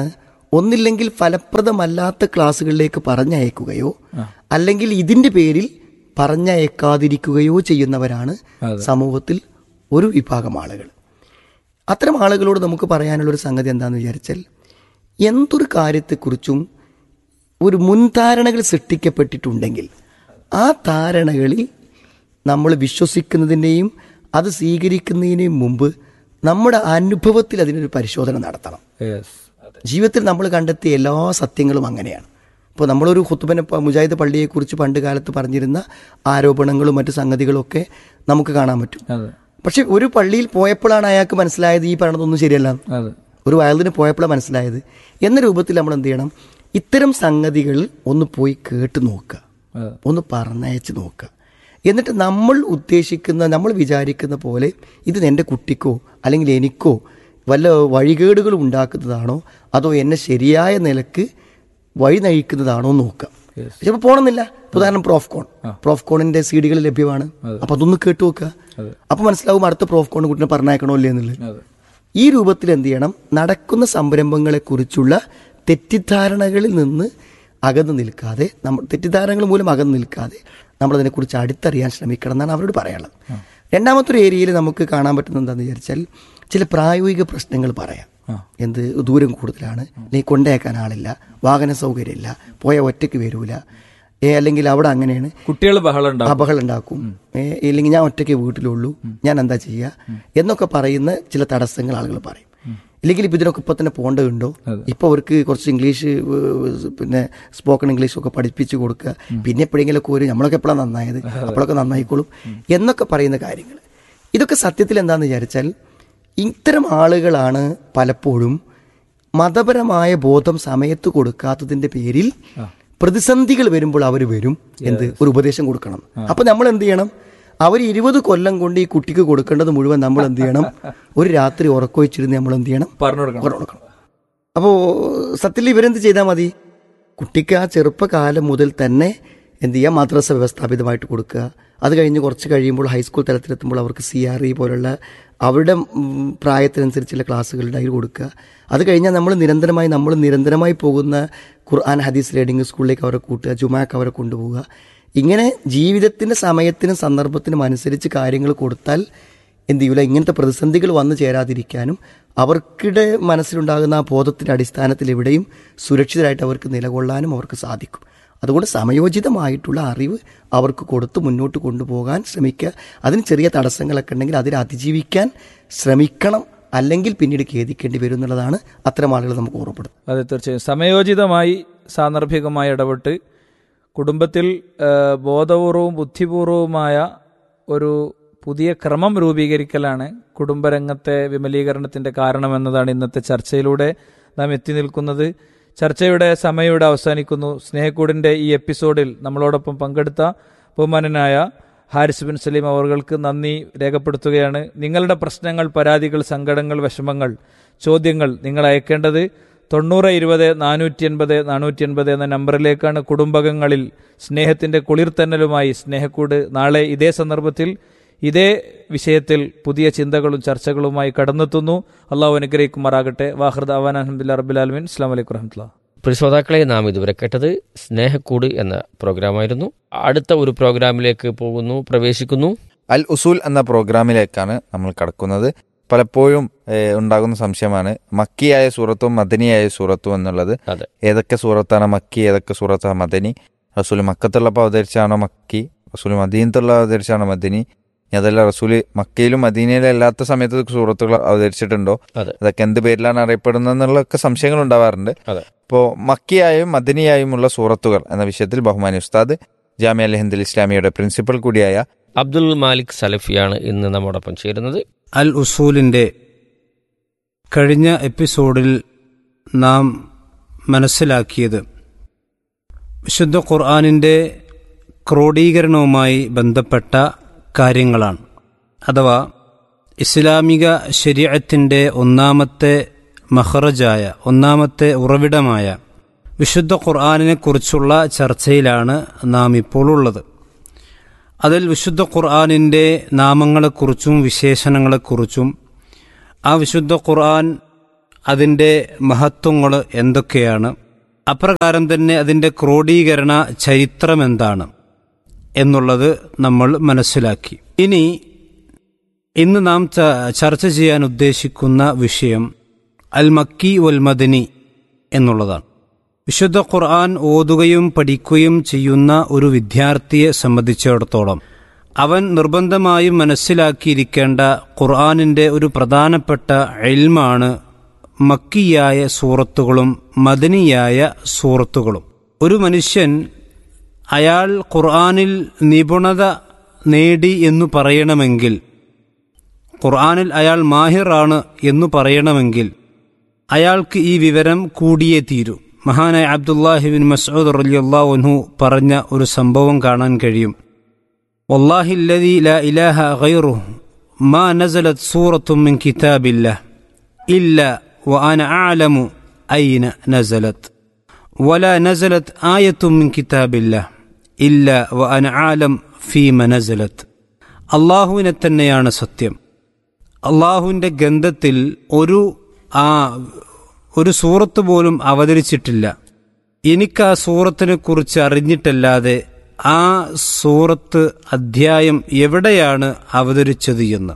ഒന്നില്ലെങ്കിൽ ഫലപ്രദമല്ലാത്ത ക്ലാസ്സുകളിലേക്ക് പറഞ്ഞയക്കുകയോ അല്ലെങ്കിൽ ഇതിന്റെ പേരിൽ പറഞ്ഞയക്കാതിരിക്കുകയോ ചെയ്യുന്നവരാണ് സമൂഹത്തിൽ ഒരു വിഭാഗം ആളുകൾ അത്തരം ആളുകളോട് നമുക്ക് പറയാനുള്ളൊരു സംഗതി എന്താണെന്ന് വിചാരിച്ചാൽ എന്തൊരു കാര്യത്തെക്കുറിച്ചും ഒരു മുൻധാരണകൾ സൃഷ്ടിക്കപ്പെട്ടിട്ടുണ്ടെങ്കിൽ ആ ധാരണകളിൽ നമ്മൾ വിശ്വസിക്കുന്നതിൻ്റെയും അത് സ്വീകരിക്കുന്നതിനെയും മുമ്പ് നമ്മുടെ അനുഭവത്തിൽ അതിനൊരു പരിശോധന നടത്തണം യെസ് ജീവിതത്തിൽ നമ്മൾ കണ്ടെത്തിയ എല്ലാ സത്യങ്ങളും അങ്ങനെയാണ് ഇപ്പോൾ നമ്മളൊരു ഹുത്തുബന മുജാഹിദ് പള്ളിയെക്കുറിച്ച് പണ്ട് കാലത്ത് പറഞ്ഞിരുന്ന ആരോപണങ്ങളും മറ്റു സംഗതികളും ഒക്കെ നമുക്ക് കാണാൻ പറ്റും അതെ പക്ഷെ ഒരു പള്ളിയിൽ പോയപ്പോഴാണ് അയാൾക്ക് മനസ്സിലായത് ഈ പറഞ്ഞതൊന്നും ശരിയല്ല അതെ ഒരു വയലിന് പോയപ്പോഴാണ് മനസ്സിലായത് എന്ന രൂപത്തിൽ നമ്മൾ എന്ത് ചെയ്യണം ഇത്തരം സംഗതികൾ ഒന്ന് പോയി കേട്ട് നോക്കുക അതെ ഒന്ന് പറഞ്ഞയച്ച് നോക്കുക എന്നിട്ട് നമ്മൾ ഉദ്ദേശിക്കുന്ന നമ്മൾ വിചാരിക്കുന്ന പോലെ ഇത് എൻ്റെ കുട്ടിക്കോ അല്ലെങ്കിൽ എനിക്കോ വല്ല വഴികേടുകൾ ഉണ്ടാക്കുന്നതാണോ അതോ എന്നെ ശരിയായ നിലക്ക് വഴി നയിക്കുന്നതാണോ എന്ന് നോക്കുക ചിലപ്പോൾ പോകണമെന്നില്ല ഉദാഹരണം പ്രോഫ് കോൺ പ്രോഫ് കോണിന്റെ സി ഡികൾ ലഭ്യമാണ് അപ്പൊ അതൊന്ന് കേട്ടു നോക്കുക അപ്പൊ മനസ്സിലാവും അടുത്ത പ്രോഫ് കോൺ കുട്ടിനെ പറഞ്ഞയക്കണോ ഇല്ലേ എന്നുള്ളത് അതെ ഈ രൂപത്തിൽ എന്ത് ചെയ്യണം നടക്കുന്ന സംരംഭങ്ങളെക്കുറിച്ചുള്ള തെറ്റിദ്ധാരണകളിൽ നിന്ന് അകന്നു നിൽക്കാതെ നമ്മൾ തെറ്റിദ്ധാരണകൾ മൂലം അകന്നു നിൽക്കാതെ നമ്മൾ അതിനെക്കുറിച്ച് അടുത്തറിയാൻ ശ്രമിക്കണം എന്നാണ് അവരോട് പറയാനുള്ളത് രണ്ടാമത്തെ ഒരു ഏരിയയിൽ നമുക്ക് കാണാൻ പറ്റുന്നത് എന്താണെന്ന് വിചാരിച്ചാൽ ചില പ്രായോഗിക പ്രശ്നങ്ങൾ പറയാം എന്ത് ദൂരം കൂടുതലാണ് അല്ലെങ്കിൽ കൊണ്ടേക്കാൻ ആളില്ല വാഹന സൗകര്യമില്ല പോയ ഒറ്റയ്ക്ക് വരൂല ഏ, അല്ലെങ്കിൽ അവിടെ അങ്ങനെയാണ് കുട്ടികൾ ബഹളം ഉണ്ടാവും അപകടം ഉണ്ടാക്കും ഏ, ഇല്ലെങ്കിൽ ഞാൻ ഒറ്റയ്ക്ക് വീട്ടിലുള്ളൂ ഞാൻ എന്താ ചെയ്യുക എന്നൊക്കെ പറയുന്ന ചില തടസ്സങ്ങൾ ആളുകൾ പറയും ഇല്ലെങ്കിൽ ഇപ്പം ഇതിനൊക്കെ ഇപ്പം തന്നെ പോകേണ്ടതുണ്ടോ ഇപ്പൊ അവർക്ക് കുറച്ച് ഇംഗ്ലീഷ് ഏഹ്, പിന്നെ സ്പോക്കൺ ഇംഗ്ലീഷ് ഒക്കെ പഠിപ്പിച്ചു കൊടുക്കുക പിന്നെ എപ്പോഴെങ്കിലൊക്കെ ഒരു നമ്മളൊക്കെ എപ്പോഴാണ് നന്നായത് അപ്പോഴൊക്കെ നന്നായിക്കോളും എന്നൊക്കെ പറയുന്ന കാര്യങ്ങൾ ഇതൊക്കെ സത്യത്തിൽ എന്താണെന്ന് വിചാരിച്ചാൽ ഇത്തരം ആളുകളാണ് പലപ്പോഴും മതപരമായ ബോധം സമയത്ത് കൊടുക്കാത്തതിന്റെ പേരിൽ പ്രതിസന്ധികൾ വരുമ്പോൾ അവർ വരും എന്ത് ഒരു ഉപദേശം കൊടുക്കണം അപ്പൊ നമ്മൾ എന്ത് ചെയ്യണം അവർ ഇരുപത് കൊല്ലം കൊണ്ട് ഈ കുട്ടിക്ക് കൊടുക്കേണ്ടത് മുഴുവൻ നമ്മൾ എന്ത് ചെയ്യണം ഒരു രാത്രി ഉറക്കൊഴിച്ചിരുന്ന് നമ്മൾ എന്ത് ചെയ്യണം പറഞ്ഞു കൊടുക്കണം പറഞ്ഞു കൊടുക്കണം അപ്പോൾ സത്യത്തിൽ ഇവരെന്ത് ചെയ്താൽ മതി കുട്ടിക്ക് ആ ചെറുപ്പകാലം മുതൽ തന്നെ എന്ത് ചെയ്യുക മദ്രസ വ്യവസ്ഥാപിതമായിട്ട് കൊടുക്കുക അത് കഴിഞ്ഞ് കുറച്ച് കഴിയുമ്പോൾ ഹൈസ്കൂൾ തലത്തിലെത്തുമ്പോൾ അവർക്ക് സി ആർ ഇ പോലുള്ള അവരുടെ ഉം, പ്രായത്തിനനുസരിച്ചുള്ള ക്ലാസ്സുകളുടെ അതിൽ കൊടുക്കുക അത് കഴിഞ്ഞാൽ നമ്മൾ നിരന്തരമായി നമ്മൾ നിരന്തരമായി പോകുന്ന ഖുർആൻ ഹദീസ് റീഡിംഗ് സ്കൂളിലേക്ക് അവരെ കൂട്ടുക ജുമാക്ക് അവരെ കൊണ്ടുപോവുക ഇങ്ങനെ ജീവിതത്തിന്റെ സമയത്തിനും സന്ദർഭത്തിനും അനുസരിച്ച് കാര്യങ്ങൾ കൊടുത്താൽ എന്ത് ചെയ്യൂല ഇങ്ങനത്തെ പ്രതിസന്ധികൾ വന്നു ചേരാതിരിക്കാനും അവർക്കിടെ മനസ്സിലുണ്ടാകുന്ന ആ ബോധത്തിന്റെ അടിസ്ഥാനത്തിൽ എവിടെയും സുരക്ഷിതരായിട്ട് അവർക്ക് നിലകൊള്ളാനും അവർക്ക് സാധിക്കും അതുകൊണ്ട് സമയോചിതമായിട്ടുള്ള അറിവ് അവർക്ക് കൊടുത്ത് മുന്നോട്ട് കൊണ്ടുപോകാൻ ശ്രമിക്കുക അതിന് ചെറിയ തടസ്സങ്ങളൊക്കെ ഉണ്ടെങ്കിൽ അതിനെ അതിജീവിക്കാൻ ശ്രമിക്കണം അല്ലെങ്കിൽ പിന്നീട് ഖേദിക്കേണ്ടി വരും എന്നുള്ളതാണ് അത്തരം ആളുകൾ നമുക്ക് ഓർമ്മപ്പെടുത്തും അതെ തീർച്ചയായും സമയോചിതമായി സാന്ദർഭികമായി ഇടപെട്ട് കുടുംബത്തിൽ ആ, ബോധപൂർവവും ബുദ്ധിപൂർവവുമായ ഒരു പുതിയ ക്രമം രൂപീകരിക്കലാണ് കുടുംബരംഗത്തെ വിമലീകരണത്തിന്റെ കാരണമെന്നതാണ് ഇന്നത്തെ ചർച്ചയിലൂടെ നാം എത്തി നിൽക്കുന്നത് ചർച്ചയുടെ സമയം ഇവിടെ അവസാനിക്കുന്നു സ്നേഹക്കൂടിന്റെ ഈ എപ്പിസോഡിൽ നമ്മളോടൊപ്പം പങ്കെടുത്ത ബഹുമാനനായ ഹാരിസ് ബിൻ സലീം അവർക്ക് നന്ദി രേഖപ്പെടുത്തുകയാണ് നിങ്ങളുടെ പ്രശ്നങ്ങൾ പരാതികൾ സങ്കടങ്ങൾ വിഷമങ്ങൾ ചോദ്യങ്ങൾ നിങ്ങൾ അയക്കേണ്ടത് തൊണ്ണൂറ് ഇരുപത് നാനൂറ്റി എൺപത് നാനൂറ്റി എൺപത് എന്ന നമ്പറിലേക്കാണ് കുടുംബകങ്ങളിൽ സ്നേഹത്തിന്റെ കുളിർത്തന്നലുമായി സ്നേഹക്കൂട് നാളെ ഇതേ സന്ദർഭത്തിൽ ഇതേ വിഷയത്തിൽ പുതിയ ചിന്തകളും ചർച്ചകളുമായി കടന്നെത്തുന്നു അള്ളാഹു അനുഗ്രഹിക്കുമാറാകട്ടെ വാഹൃദ് അവാൻ അഹമ്മദില്ല റബുലാലമിൻ അസ്ലാം വലൈക്കും വരഹമുല്ല പ്രിയ ശ്രോതാക്കളെ നാം ഇതുവരെ കേട്ടത് സ്നേഹക്കൂട് എന്ന പ്രോഗ്രാമായിരുന്നു അടുത്ത ഒരു പ്രോഗ്രാമിലേക്ക് പോകുന്നു പ്രവേശിക്കുന്നു അൽ ഉസൂൽ എന്ന പ്രോഗ്രാമിലേക്കാണ് നമ്മൾ കടക്കുന്നത് പലപ്പോഴും ഏഹ്, ഉണ്ടാകുന്ന സംശയമാണ് മക്കിയായ സൂറത്തും മദനിയായ സൂറത്തും എന്നുള്ളത് അതെ ഏതൊക്കെ സൂറത്താണ് മക്കി ഏതൊക്കെ സൂറത്താണ് മദനി റസൂൽ മക്കത്തുള്ളപ്പോൾ അവതരിച്ചാണോ മക്കി റസൂൽ മദീനത്തുള്ള അവതരിച്ചാണോ മദനി ഇനി അതല്ല റസൂല് മക്കയിലും മദീനയിലും അല്ലാത്ത സമയത്ത് സൂറത്തുകൾ അവതരിച്ചിട്ടുണ്ടോ അതെ അതൊക്കെ എന്ത് പേരിലാണ് അറിയപ്പെടുന്നത് എന്നുള്ളതൊക്കെ സംശയങ്ങൾ ഉണ്ടാവാറുണ്ട് അതെ ഇപ്പോൾ മക്കിയായും മദനിയായുമുള്ള സൂറത്തുകൾ എന്ന വിഷയത്തിൽ ബഹുമാനി ഉസ്താദ് ജാമ്യ അൽ ഹിന്ദുൽ ഇസ്ലാമിയുടെ പ്രിൻസിപ്പൽ കൂടിയായ അബ്ദുൽ മാലിക് സലഫിയാണ് ഇന്ന് നമ്മോടൊപ്പം ചേരുന്നത് അൽ ഉസൂലിൻ്റെ കഴിഞ്ഞ എപ്പിസോഡിൽ നാം മനസ്സിലാക്കിയത് വിശുദ്ധ ഖുർആാനിൻ്റെ ക്രോഡീകരണവുമായി ബന്ധപ്പെട്ട കാര്യങ്ങളാണ് അഥവാ ഇസ്ലാമിക ശരീഅത്തിൻ്റെ ഒന്നാമത്തെ മഹറജായ ഒന്നാമത്തെ ഉറവിടമായ വിശുദ്ധ ഖുർആാനിനെക്കുറിച്ചുള്ള ചർച്ചയിലാണ് നാം ഇപ്പോൾ ഉള്ളത് അതിൽ വിശുദ്ധ ഖുർആാനിൻ്റെ നാമങ്ങളെക്കുറിച്ചും വിശേഷണങ്ങളെക്കുറിച്ചും ആ വിശുദ്ധ ഖുർആൻ അതിൻ്റെ മഹത്വങ്ങൾ എന്തൊക്കെയാണ് അപ്രകാരം തന്നെ അതിൻ്റെ ക്രോഡീകരണ ചരിത്രം എന്താണ് എന്നുള്ളത് നമ്മൾ മനസ്സിലാക്കി ഇനി ഇന്ന് നാം ച- ചർച്ച ചെയ്യാൻ ഉദ്ദേശിക്കുന്ന വിഷയം അൽ മക്കി വൽ മദനി എന്നുള്ളതാണ് വിശുദ്ധ ഖുർആൻ ഓതുകയും പഠിക്കുകയും ചെയ്യുന്ന ഒരു വിദ്യാർത്ഥിയെ സംബന്ധിച്ചിടത്തോളം അവൻ നിർബന്ധമായും മനസ്സിലാക്കിയിരിക്കേണ്ട ഖുർആനിൻ്റെ ഒരു പ്രധാനപ്പെട്ട എൽമാണ് മക്കിയായ സൂറത്തുകളും മദനിയായ സൂറത്തുകളും ഒരു മനുഷ്യൻ അയാൾ ഖുർആനിൽ നിപുണത നേടി എന്നു പറയണമെങ്കിൽ ഖുർആനിൽ അയാൾ മാഹിറാണ് എന്നു പറയണമെങ്കിൽ അയാൾക്ക് ഈ വിവരം കൂടിയേ തീരൂ മഹാനായ അബ്ദുല്ലാഹിബിൻ മസ്ഊദ് റലിയല്ലാഹുൻഹു പറഞ്ഞ ഒരു സംഭവം കാണാൻ കഴിയും والله الذي لا إله غيره ما نزلت سورة من كتاب الله إلا وأنا أعلم أين نزلت ولا نزلت آية من كتاب الله إلا وأنا أعلم فيما نزلت അള്ളാഹുവിനെ തന്നെയാണ് സത്യം അള്ളാഹുവിൻ്റെ ഗന്ധത്തിൽ ഒരു ആ ഒരു സൂറത്ത് പോലും അവതരിച്ചിട്ടില്ല എനിക്ക് ആ സൂറത്തിനെ കുറിച്ച് അറിഞ്ഞിട്ടല്ലാതെ ആ സൂറത്ത് അധ്യായം എവിടെയാണ് അവതരിച്ചത് എന്ന്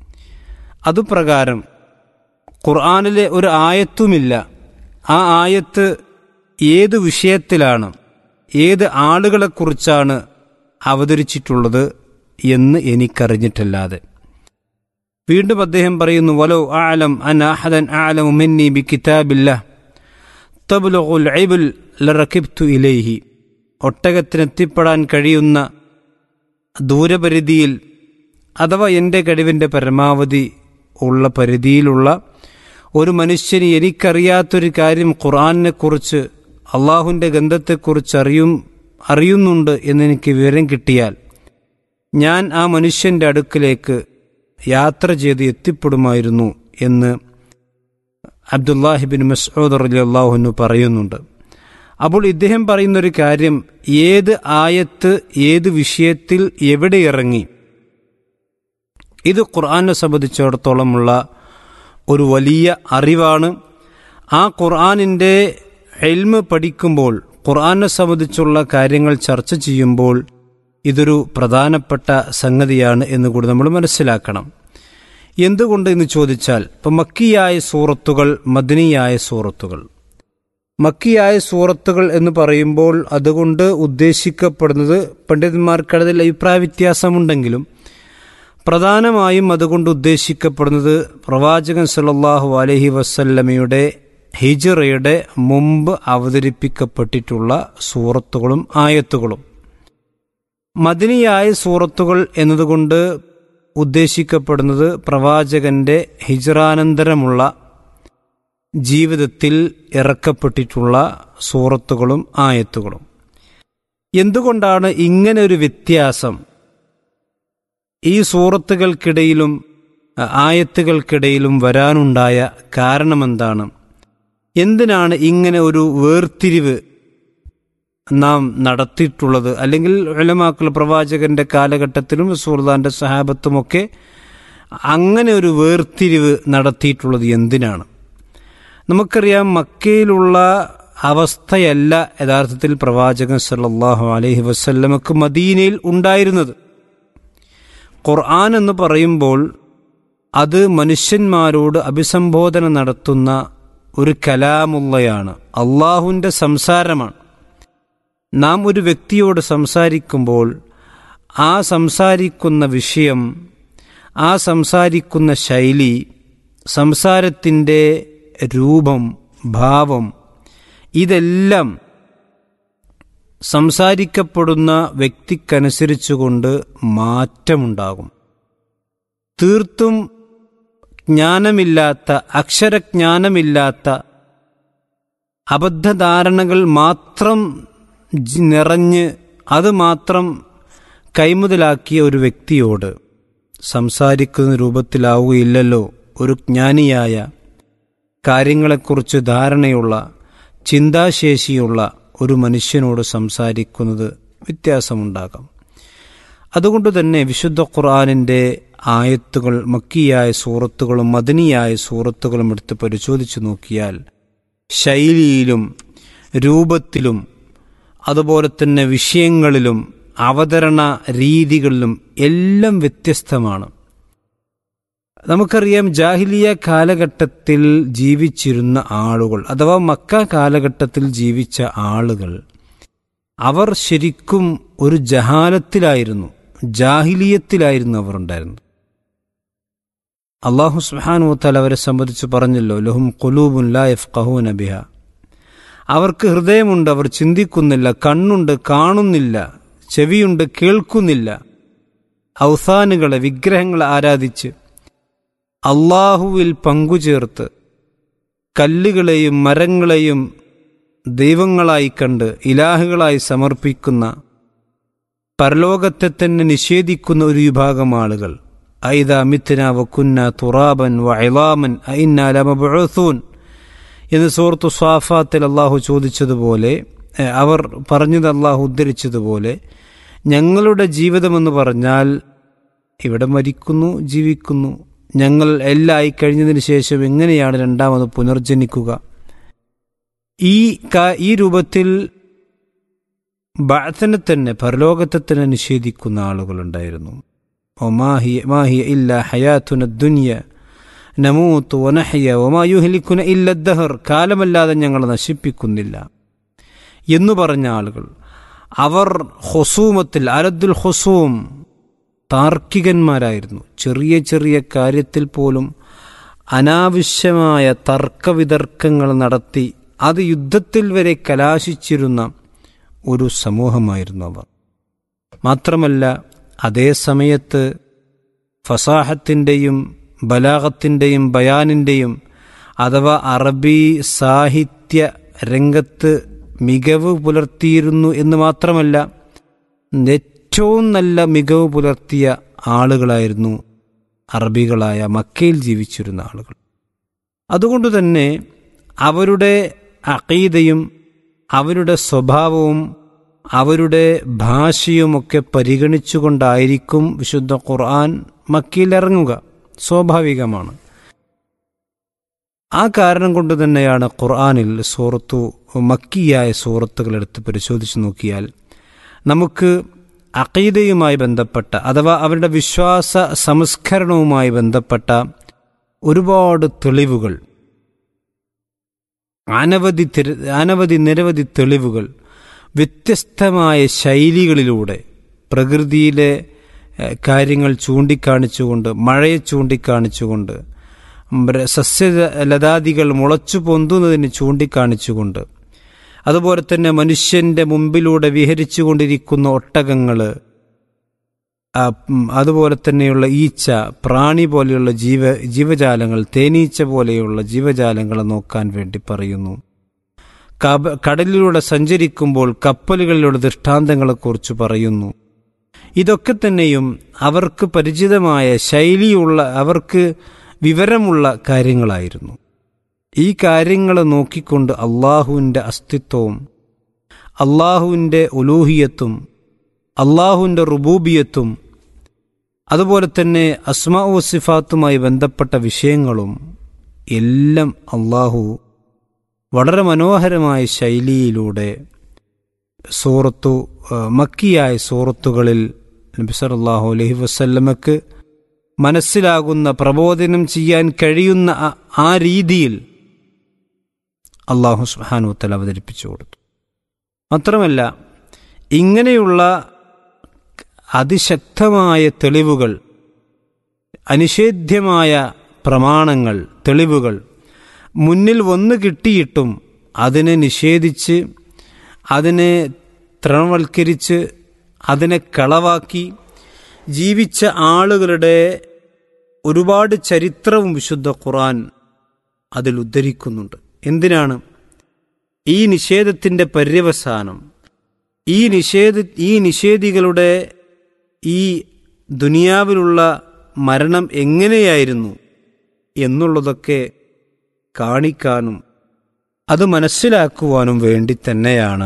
അതുപ്രകാരം ഖുർആാനിലെ ഒരു ആയത്തുമില്ല ആ ആയത്ത് ഏത് വിഷയത്തിലാണ് ഏത് ആളുകളെക്കുറിച്ചാണ് അവതരിച്ചിട്ടുള്ളത് എന്ന് എനിക്കറിഞ്ഞിട്ടല്ലാതെ വീണ്ടും അദ്ദേഹം പറയുന്നു വലോ ആലം അൻ അഹദൻ ആലം മിന്നി ബി കിതാബില്ല തബ്ലുഗുൽ ഐബുൽ ലറക്കിബ്തു ഇലൈഹി ഒട്ടകത്തിനെത്തിപ്പെടാൻ കഴിയുന്ന ദൂരപരിധിയിൽ അഥവാ എൻ്റെ കഴിവിൻ്റെ പരമാവധി ഉള്ള പരിധിയിലുള്ള ഒരു മനുഷ്യന് എനിക്കറിയാത്തൊരു കാര്യം ഖുർആാനിനെക്കുറിച്ച് അള്ളാഹുവിൻ്റെ ഗന്ധത്തെക്കുറിച്ച് അറിയും അറിയുന്നുണ്ട് എന്നെനിക്ക് വിവരം കിട്ടിയാൽ ഞാൻ ആ മനുഷ്യൻ്റെ അടുക്കിലേക്ക് യാത്ര ചെയ്ത് എത്തിപ്പെടുമായിരുന്നു എന്ന് അബ്ദുല്ലാഹിബിൻ മസ്ഊദ് അലി അള്ളാഹുനു പറയുന്നുണ്ട് അപ്പോൾ ഇദ്ദേഹം പറയുന്നൊരു കാര്യം ഏത് ആയത്ത് ഏത് വിഷയത്തിൽ എവിടെ ഇറങ്ങി ഇത് ഖുർആനെ സംബന്ധിച്ചിടത്തോളമുള്ള ഒരു വലിയ അറിവാണ് ആ ഖുർആനിൻ്റെ എൽമ് പഠിക്കുമ്പോൾ ഖുർആനെ സംബന്ധിച്ചുള്ള കാര്യങ്ങൾ ചർച്ച ചെയ്യുമ്പോൾ ഇതൊരു പ്രധാനപ്പെട്ട സംഗതിയാണ് എന്ന് കൂടി നമ്മൾ മനസ്സിലാക്കണം എന്തുകൊണ്ട് എന്ന് ചോദിച്ചാൽ ഇപ്പം മക്കിയായ സൂറത്തുകൾ മദനിയായ സൂറത്തുകൾ മക്കിയായ സൂറത്തുകൾ എന്ന് പറയുമ്പോൾ അതുകൊണ്ട് ഉദ്ദേശിക്കപ്പെടുന്നത് പണ്ഡിതന്മാർക്കിടയിൽ അഭിപ്രായ വ്യത്യാസമുണ്ടെങ്കിലും പ്രധാനമായും അതുകൊണ്ട് ഉദ്ദേശിക്കപ്പെടുന്നത് പ്രവാചകൻ സല്ലല്ലാഹു അലൈഹി വസല്ലമയുടെ ഹിജറയുടെ മുമ്പ് അവതരിപ്പിക്കപ്പെട്ടിട്ടുള്ള സൂറത്തുകളും ആയത്തുകളും മദിനിയായ സൂറത്തുകൾ എന്നതുകൊണ്ട് ഉദ്ദേശിക്കപ്പെടുന്നത് പ്രവാചകന്റെ ഹിജറാനന്തരമുള്ള ജീവിതത്തിൽ ഇറക്കപ്പെട്ടിട്ടുള്ള സൂറത്തുകളും ആയത്തുകളും എന്തുകൊണ്ടാണ് ഇങ്ങനെ ഒരു വ്യത്യാസം ഈ സൂറത്തുകൾക്കിടയിലും ആയത്തുകൾക്കിടയിലും വരാനുണ്ടായ കാരണമെന്താണ് എന്തിനാണ് ഇങ്ങനെ ഒരു വേർതിരിവ് നാം നടത്തിയിട്ടുള്ളത് അല്ലെങ്കിൽ ഉലമാക്കൾ പ്രവാചകന്റെ കാലഘട്ടത്തിലും സൂർദാന്റെ സഹാബത്തുമൊക്കെ അങ്ങനെ ഒരു വേർതിരിവ് നടത്തിയിട്ടുള്ളത് എന്തിനാണ് നമുക്കറിയാം മക്കയിലുള്ള അവസ്ഥയല്ല യഥാർത്ഥത്തിൽ പ്രവാചകൻ സല്ലല്ലാഹു അലൈഹി വസല്ലമക്ക് മദീനയിൽ ഉണ്ടായിരുന്നത് ഖുർആൻ എന്ന് പറയുമ്പോൾ അത് മനുഷ്യന്മാരോട് അഭിസംബോധന നടത്തുന്ന ഒരു കലാമുള്ളയാണ് അള്ളാഹുവിൻ്റെ സംസാരമാണ് നാം ഒരു വ്യക്തിയോട് സംസാരിക്കുമ്പോൾ ആ സംസാരിക്കുന്ന വിഷയം ആ സംസാരിക്കുന്ന ശൈലി സംസാരത്തിൻ്റെ രൂപം ഭാവം ഇതെല്ലാം സംസാരിക്കപ്പെടുന്ന വ്യക്തിക്കനുസരിച്ചുകൊണ്ട് മാറ്റമുണ്ടാകും തീർത്തും ജ്ഞാനമില്ലാത്ത അക്ഷരജ്ഞാനമില്ലാത്ത അബദ്ധധാരണകൾ മാത്രം ജ് നിറഞ്ഞ് അത് മാത്രം കൈമുതലാക്കിയ ഒരു വ്യക്തിയോട് സംസാരിക്കുന്ന രൂപത്തിലാവുകയില്ലല്ലോ ഒരു ജ്ഞാനിയായ കാര്യങ്ങളെക്കുറിച്ച് ധാരണയുള്ള ചിന്താശേഷിയുള്ള ഒരു മനുഷ്യനോട് സംസാരിക്കുന്നത് വ്യത്യാസമുണ്ടാകാം അതുകൊണ്ട് തന്നെ വിശുദ്ധ ഖുർആാനിൻ്റെ ആയത്തുകൾ മക്കിയായ സൂറത്തുകളും മദനിയായ സൂറത്തുകളും എടുത്ത് പരിശോധിച്ചു നോക്കിയാൽ ശൈലിയിലും രൂപത്തിലും അതുപോലെ തന്നെ വിഷയങ്ങളിലും അവതരണ രീതികളിലും എല്ലാം വ്യത്യസ്തമാണ് നമുക്കറിയാം ജാഹിലിയ കാലഘട്ടത്തിൽ ജീവിച്ചിരുന്ന ആളുകൾ അഥവാ മക്ക കാലഘട്ടത്തിൽ ജീവിച്ച ആളുകൾ അവർ ശരിക്കും ഒരു ജഹാലത്തിലായിരുന്നു ജാഹിലിയത്തിലായിരുന്നു അവർ ഉണ്ടായിരുന്നത് അള്ളാഹു സുഹാനുത്തൽ അവരെ സംബന്ധിച്ച് പറഞ്ഞല്ലോ ലഹും കുലൂബുൻ ലാ യഫ്ഖഹൂന ബിഹ അവർക്ക് ഹൃദയമുണ്ട് അവർ ചിന്തിക്കുന്നില്ല കണ്ണുണ്ട് കാണുന്നില്ല ചെവിയുണ്ട് കേൾക്കുന്നില്ല ഔസാനുകളെ വിഗ്രഹങ്ങളെ ആരാധിച്ച് അള്ളാഹുവിൽ പങ്കുചേർത്ത് കല്ലുകളെയും മരങ്ങളെയും ദൈവങ്ങളായി കണ്ട് ഇലാഹുകളായി സമർപ്പിക്കുന്ന പരലോകത്തെ തന്നെ നിഷേധിക്കുന്ന ഒരു വിഭാഗം ആളുകൾ ഐദ മിഥ്ന വക്കുന്ന തുറാബൻ വൈലാമൻ ഐനാലമബൂൻ എന്ന് സൂറത്തു സ്വാഫാത്തിൽ അള്ളാഹു ചോദിച്ചതുപോലെ ഏഹ്, അവർ പറഞ്ഞത് അള്ളാഹു ഉദ്ധരിച്ചതുപോലെ ഞങ്ങളുടെ ജീവിതമെന്ന് പറഞ്ഞാൽ ഇവിടെ മരിക്കുന്നു ജീവിക്കുന്നു ഞങ്ങൾ എല്ലാം ആയിക്കഴിഞ്ഞതിന് ശേഷം എങ്ങനെയാണ് രണ്ടാമത് പുനർജനിക്കുക ഈ കാ- ഈ രൂപത്തിൽ ബാത്തനെ തന്നെ പരലോകത്തെ തന്നെ നിഷേധിക്കുന്ന ആളുകളുണ്ടായിരുന്നു ഒമാഹിയ മാഹിയ ഇല്ല ഹയാത്തുന ദുനിയ നമൂത്ത് വനഹയ ഒമായുഹലിക്കുന ഇല്ല ദഹർ കാലമല്ലാതെ ഞങ്ങൾ നശിപ്പിക്കുന്നില്ല എന്നു പറഞ്ഞ ആളുകൾ അവർ ഹൊസൂമത്തിൽ അലദ്ദുൽ ഹൊസൂം താർക്കികന്മാരായിരുന്നു ചെറിയ ചെറിയ കാര്യത്തിൽ പോലും അനാവശ്യമായ തർക്കവിതർക്കങ്ങൾ നടത്തി അത് യുദ്ധത്തിൽ വരെ കലാശിച്ചിരുന്ന ഒരു സമൂഹമായിരുന്നു അവർ മാത്രമല്ല അതേ സമയത്ത് ഫസാഹത്തിൻ്റെയും ബലാഗത്തിൻ്റെയും ബയാനിൻ്റെയും അഥവാ അറബി സാഹിത്യ രംഗത്ത് മികവ് പുലർത്തിയിരുന്നു എന്ന് മാത്രമല്ല ഏറ്റവും നല്ല മികവ് പുലർത്തിയ ആളുകളായിരുന്നു അറബികളായ മക്കയിൽ ജീവിച്ചിരുന്ന ആളുകൾ അതുകൊണ്ട് തന്നെ അവരുടെ അക്കീതയും അവരുടെ സ്വഭാവവും അവരുടെ ഭാഷയുമൊക്കെ പരിഗണിച്ചുകൊണ്ടായിരിക്കും വിശുദ്ധ ഖുർആൻ മക്കയിൽ ഇറങ്ങുക സ്വാഭാവികമാണ് ആ കാരണം കൊണ്ട് തന്നെയാണ് ഖുർആനിൽ സൂറത്തു മക്കിയായ സൂറത്തുകൾ എടുത്ത് പരിശോധിച്ച് നോക്കിയാൽ നമുക്ക് അക്കീദയുമായി ബന്ധപ്പെട്ട അഥവാ അവരുടെ വിശ്വാസ സംസ്കരണവുമായി ബന്ധപ്പെട്ട ഒരുപാട് തെളിവുകൾ അനവധി തിര- അനവധി നിരവധി തെളിവുകൾ വ്യത്യസ്തമായ ശൈലികളിലൂടെ പ്രകൃതിയിലെ ഏഹ്, കാര്യങ്ങൾ ചൂണ്ടിക്കാണിച്ചുകൊണ്ട് മഴയെ ചൂണ്ടിക്കാണിച്ചുകൊണ്ട് മ്ര- സസ്യലതാദികൾ മുളച്ചു പൊന്തുന്നതിന് ചൂണ്ടിക്കാണിച്ചുകൊണ്ട് അതുപോലെ തന്നെ മനുഷ്യന്റെ മുമ്പിലൂടെ വിഹരിച്ചു കൊണ്ടിരിക്കുന്ന ഒട്ടകങ്ങൾ അതുപോലെ തന്നെയുള്ള ഈച്ച പ്രാണി പോലെയുള്ള ജീവ ജീവജാലങ്ങൾ തേനീച്ച പോലെയുള്ള ജീവജാലങ്ങളെ നോക്കാൻ വേണ്ടി പറയുന്നു കബ- കടലിലൂടെ സഞ്ചരിക്കുമ്പോൾ കപ്പലുകളിലൂടെ ദൃഷ്ടാന്തങ്ങളെക്കുറിച്ച് പറയുന്നു ഇതൊക്കെ തന്നെയും അവർക്ക് പരിചിതമായ ശൈലിയുള്ള അവർക്ക് വിവരമുള്ള കാര്യങ്ങളായിരുന്നു ഈ കാര്യങ്ങളെ നോക്കിക്കൊണ്ട് അള്ളാഹുവിൻ്റെ അസ്തിത്വവും അള്ളാഹുവിൻ്റെ ഉലൂഹിയത്തും അള്ളാഹുവിൻ്റെ റുബൂബിയത്തും അതുപോലെ തന്നെ അസ്മാഉ സിഫാത്തുമായി ബന്ധപ്പെട്ട വിഷയങ്ങളും എല്ലാം അള്ളാഹു വളരെ മനോഹരമായ ശൈലിയിലൂടെ സൂറത്തു ആ, മക്കിയായ സൂറത്തുകളിൽ നബി സല്ലല്ലാഹു അലൈഹി വസല്ലമക്ക് മനസ്സിലാകുന്ന പ്രബോധനം ചെയ്യാൻ കഴിയുന്ന ആ- ആ രീതിയിൽ അള്ളാഹു സുഹാനുത്തൽ അവതരിപ്പിച്ചു കൊടുത്തു മാത്രമല്ല ഇങ്ങനെയുള്ള അതിശക്തമായ തെളിവുകൾ അനിഷേധ്യമായ പ്രമാണങ്ങൾ തെളിവുകൾ മുന്നിൽ വന്നു കിട്ടിയിട്ടും അതിനെ നിഷേധിച്ച് അതിനെ തൃണവൽക്കരിച്ച് അതിനെ കളവാക്കി ജീവിച്ച ആളുകളുടെ ഒരുപാട് ചരിത്രവും വിശുദ്ധ ഖുർആൻ അതിൽ ഉദ്ധരിക്കുന്നുണ്ട് എന്തിനാണ് ഈ നിഷേധത്തിൻ്റെ പര്യവസാനം ഈ നിഷേധ ഈ നിഷേധികളുടെ ഈ ദുനിയാവിലുള്ള മരണം എങ്ങനെയായിരുന്നു എന്നുള്ളതൊക്കെ കാണിക്കാനും അത് മനസ്സിലാക്കുവാനും വേണ്ടി തന്നെയാണ്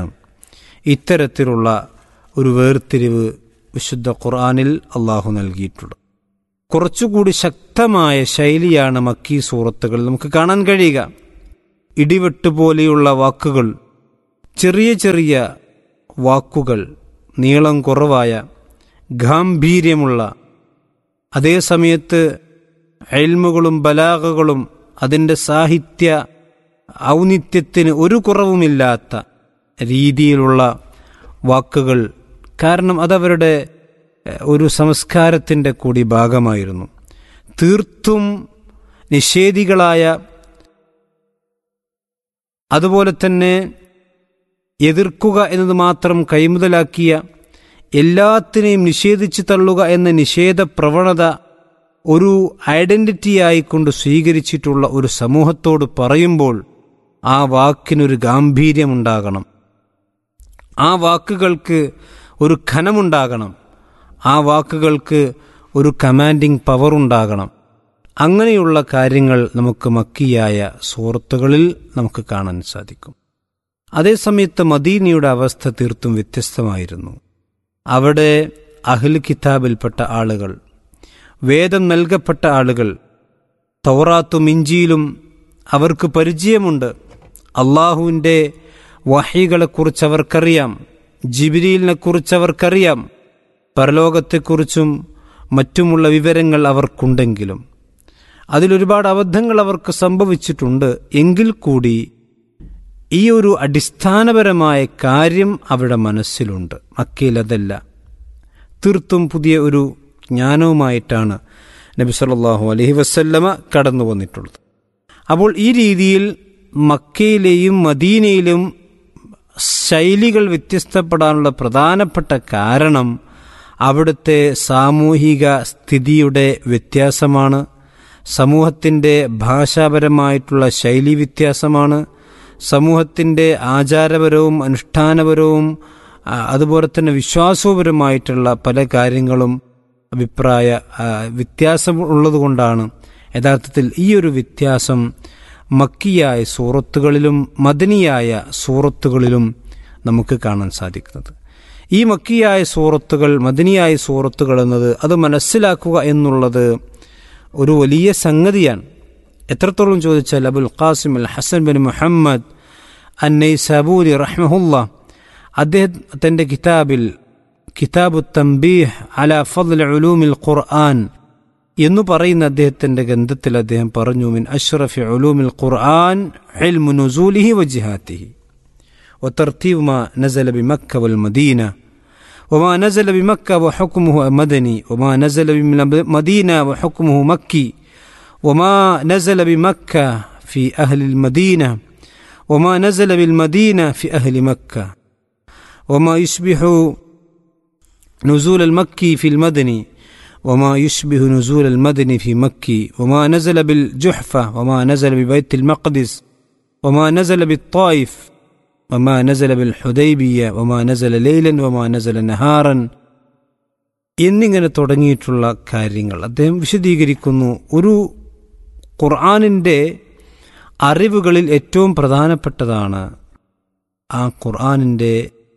ഇത്തരത്തിലുള്ള ഒരു വേർതിരിവ് വിശുദ്ധ ഖുർആനിൽ അള്ളാഹു നൽകിയിട്ടുള്ളത് കുറച്ചുകൂടി ശക്തമായ ശൈലിയാണ് മക്കീ സൂറത്തുകൾ നമുക്ക് കാണാൻ കഴിയുക ഇടിവെട്ട് പോലെയുള്ള വാക്കുകൾ ചെറിയ ചെറിയ വാക്കുകൾ നീളം കുറവായ ഗാംഭീര്യമുള്ള അതേ സമയത്ത് എൽമുകളും ബലാഗകളും അതിൻ്റെ സാഹിത്യ ഔന്നിത്യത്തിന് ഒരു കുറവുമില്ലാത്ത രീതിയിലുള്ള വാക്കുകൾ കാരണം അതവരുടെ എഹ്, ഒരു സംസ്കാരത്തിൻ്റെ കൂടി ഭാഗമായിരുന്നു തീർത്തും നിഷേധികളായ അതുപോലെ തന്നെ എതിർക്കുക എന്നത് മാത്രം കൈമുതലാക്കിയ എല്ലാത്തിനെയും നിഷേധിച്ചു തള്ളുക എന്ന നിഷേധ പ്രവണത ഒരു ഐഡന്റിറ്റിയായിക്കൊണ്ട് സ്വീകരിച്ചിട്ടുള്ള ഒരു സമൂഹത്തോട് പറയുമ്പോൾ ആ വാക്കിനൊരു ഗാംഭീര്യമുണ്ടാകണം ആ വാക്കുകൾക്ക് ഒരു ഖനമുണ്ടാകണം ആ വാക്കുകൾക്ക് ഒരു കമാൻഡിംഗ് പവർ ഉണ്ടാകണം അങ്ങനെയുള്ള കാര്യങ്ങൾ നമുക്ക് മക്കിയായ സൂറത്തുകളിൽ നമുക്ക് കാണാൻ സാധിക്കും അതേസമയത്ത് മദീനയുടെ അവസ്ഥ തീർത്തും വ്യത്യസ്തമായിരുന്നു അവിടെ അഹ്ൽ കിതാബിൽപ്പെട്ട ആളുകൾ വേദം നൽകപ്പെട്ട ആളുകൾ തൗറാത്തും ഇഞ്ചിയിലും അവർക്ക് പരിചയമുണ്ട് അള്ളാഹുവിൻ്റെ വഹികളെക്കുറിച്ച് അവർക്കറിയാം ജിബിരിലിനെക്കുറിച്ച് അവർക്കറിയാം പരലോകത്തെക്കുറിച്ചും മറ്റുമുള്ള വിവരങ്ങൾ അവർക്കുണ്ടെങ്കിലും അതിലൊരുപാട് അബദ്ധങ്ങൾ അവർക്ക് സംഭവിച്ചിട്ടുണ്ട് എങ്കിൽ കൂടി ഈ ഒരു അടിസ്ഥാനപരമായ കാര്യം അവിടെ മനസ്സിലുണ്ട് മക്കയിൽ അതല്ല തീർത്തും പുതിയ ഒരു ജ്ഞാനവുമായിട്ടാണ് നബി സല്ലല്ലാഹു അലൈഹി വസല്ലമ കടന്നു വന്നിട്ടുള്ളത് അപ്പോൾ ഈ രീതിയിൽ മക്കയിലെയും മദീനയിലും ശൈലികൾ വ്യത്യസ്തപ്പെടാനുള്ള പ്രധാനപ്പെട്ട കാരണം അവിടുത്തെ സാമൂഹിക സ്ഥിതിയുടെ വ്യത്യാസമാണ് സമൂഹത്തിൻ്റെ ഭാഷാപരമായിട്ടുള്ള ശൈലി വ്യത്യാസമാണ് സമൂഹത്തിൻ്റെ ആചാരപരവും അനുഷ്ഠാനപരവും ആ, അതുപോലെ തന്നെ വിശ്വാസപരമായിട്ടുള്ള പല കാര്യങ്ങളും അഭിപ്രായ ആ, വ്യത്യാസം ഉള്ളതുകൊണ്ടാണ് യഥാർത്ഥത്തിൽ ഈ ഒരു വ്യത്യാസം മക്കിയായ സൂറത്തുകളിലും മദനിയായ സൂറത്തുകളിലും നമുക്ക് കാണാൻ സാധിക്കുന്നത് ഈ മക്കിയായ സൂറത്തുകൾ മദനിയായ സൂറത്തുകൾ എന്നത് അത് മനസ്സിലാക്കുക എന്നുള്ളത് ഒരു വലിയ സംഗതിയാണ് എത്രത്തോളം ചോദിച്ചാൽ Abul Qasim al Hasan bin Muhammad അന്നൈ സബൂരി റഹ്മഹുല്ല അദ്ദേഹത്തിൻ്റെ കിതാബിൽ കിതാബു തംബീഹ് അല ഫضل ഉലൂമിൽ ഖുർആൻ എന്ന് പറയുന്ന അദ്ദേഹത്തിൻ്റെ ഗ്രന്ഥത്തിൽ അദ്ദേഹം പറഞ്ഞു മിൻ അഷ്റഫി ഉലൂമിൽ ഖുർആൻ ഇൽമു നുസൂലിഹി വജിഹാത്തിഹി وترتيب ما نزل بمكة والمدينة وما نزل بمكة وحكمه مدني وما نزل بالمدينة وحكمه مكي وما نزل بمكة في أهل المدينة وما نزل بالمدينة في أهل مكة وما يشبه نزول المكي في المدني وما يشبه نزول المدني في مكي وما نزل بالجحفة وما نزل ببيت المقدس وما نزل بالطائف وما نزل بالحديبية وما نزل ليلا وما نزل نهارا എന്നിങ്ങനെ തുടങ്ങിയിട്ടുള്ള കാര്യങ്ങൾ അദ്ദേഹം വിശദീകരിക്കുന്നു ഒരു ഖുർആാനിൻ്റെ അറിവുകളിൽ ഏറ്റവും പ്രധാനപ്പെട്ടതാണ് ആ ഖുർആാനിൻ്റെ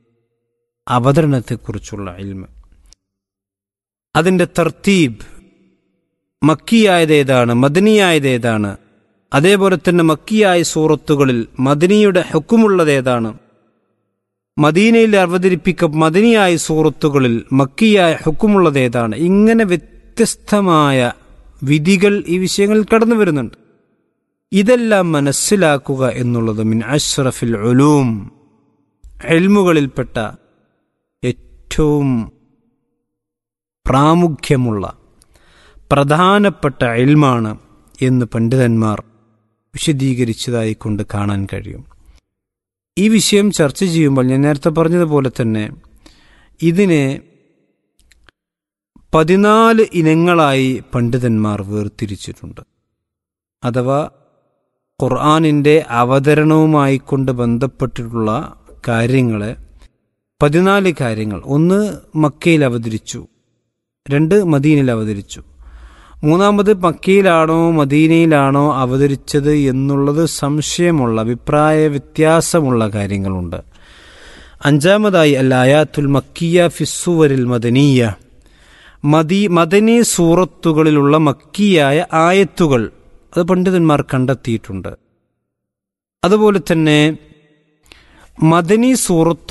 അവതരണത്തെക്കുറിച്ചുള്ള ഇൽമ അതിൻ്റെ തർത്തീബ് മക്കിയായത് ഏതാണ് മദനിയായത് ഏതാണ് അതേപോലെ തന്നെ മക്കിയായ സൂറത്തുകളിൽ മദനിയുടെ ഹുക്കുമുള്ളത് ഏതാണ് മദീനയിൽ അവതരിപ്പിക്ക മദനിയായ സൂറത്തുകളിൽ മക്കിയായ ഹുക്കുമുള്ളത് ഏതാണ് ഇങ്ങനെ വ്യത്യസ്തമായ വിധികൾ ഈ വിഷയങ്ങളിൽ കടന്നു വരുന്നുണ്ട് ഇതെല്ലാം മനസ്സിലാക്കുക എന്നുള്ളത് മിൻ അഷ്റഫിൽ ഉലൂം എൽമുകളിൽപ്പെട്ട ഏറ്റവും പ്രാമുഖ്യമുള്ള പ്രധാനപ്പെട്ട എൽമാണ് എന്ന് പണ്ഡിതന്മാർ വിശദീകരിച്ചതായി കൊണ്ട് കാണാൻ കഴിയും ഈ വിഷയം ചർച്ച ചെയ്യുമ്പോൾ ഞാൻ നേരത്തെ പറഞ്ഞതുപോലെ തന്നെ ഇതിനെ പതിനാല് ഇനങ്ങളായി പണ്ഡിതന്മാർ വേർതിരിച്ചിട്ടുണ്ട് അഥവാ ഖുർആാനിൻ്റെ അവതരണവുമായി കൊണ്ട് ബന്ധപ്പെട്ടിട്ടുള്ള കാര്യങ്ങളെ പതിനാല് കാര്യങ്ങൾ ഒന്ന് മക്കയിൽ അവതരിച്ചു രണ്ട് മദീനയിൽ അവതരിച്ചു മൂന്നാമത് മക്കയിലാണോ മദീനയിലാണോ അവതരിച്ചത് എന്നുള്ളത് സംശയമുള്ള അഭിപ്രായ വ്യത്യാസമുള്ള കാര്യങ്ങളുണ്ട് അഞ്ചാമതായി അൽ ആയാത്തുൽ മക്കിയ ഫിസുവരിൽ മദനീയ മദി മദനി സൂറത്തുകളിലുള്ള മക്കിയായ ആയത്തുകൾ അത് പണ്ഡിതന്മാർ കണ്ടെത്തിയിട്ടുണ്ട് അതുപോലെ തന്നെ മദനി സൂറത്തുകൾ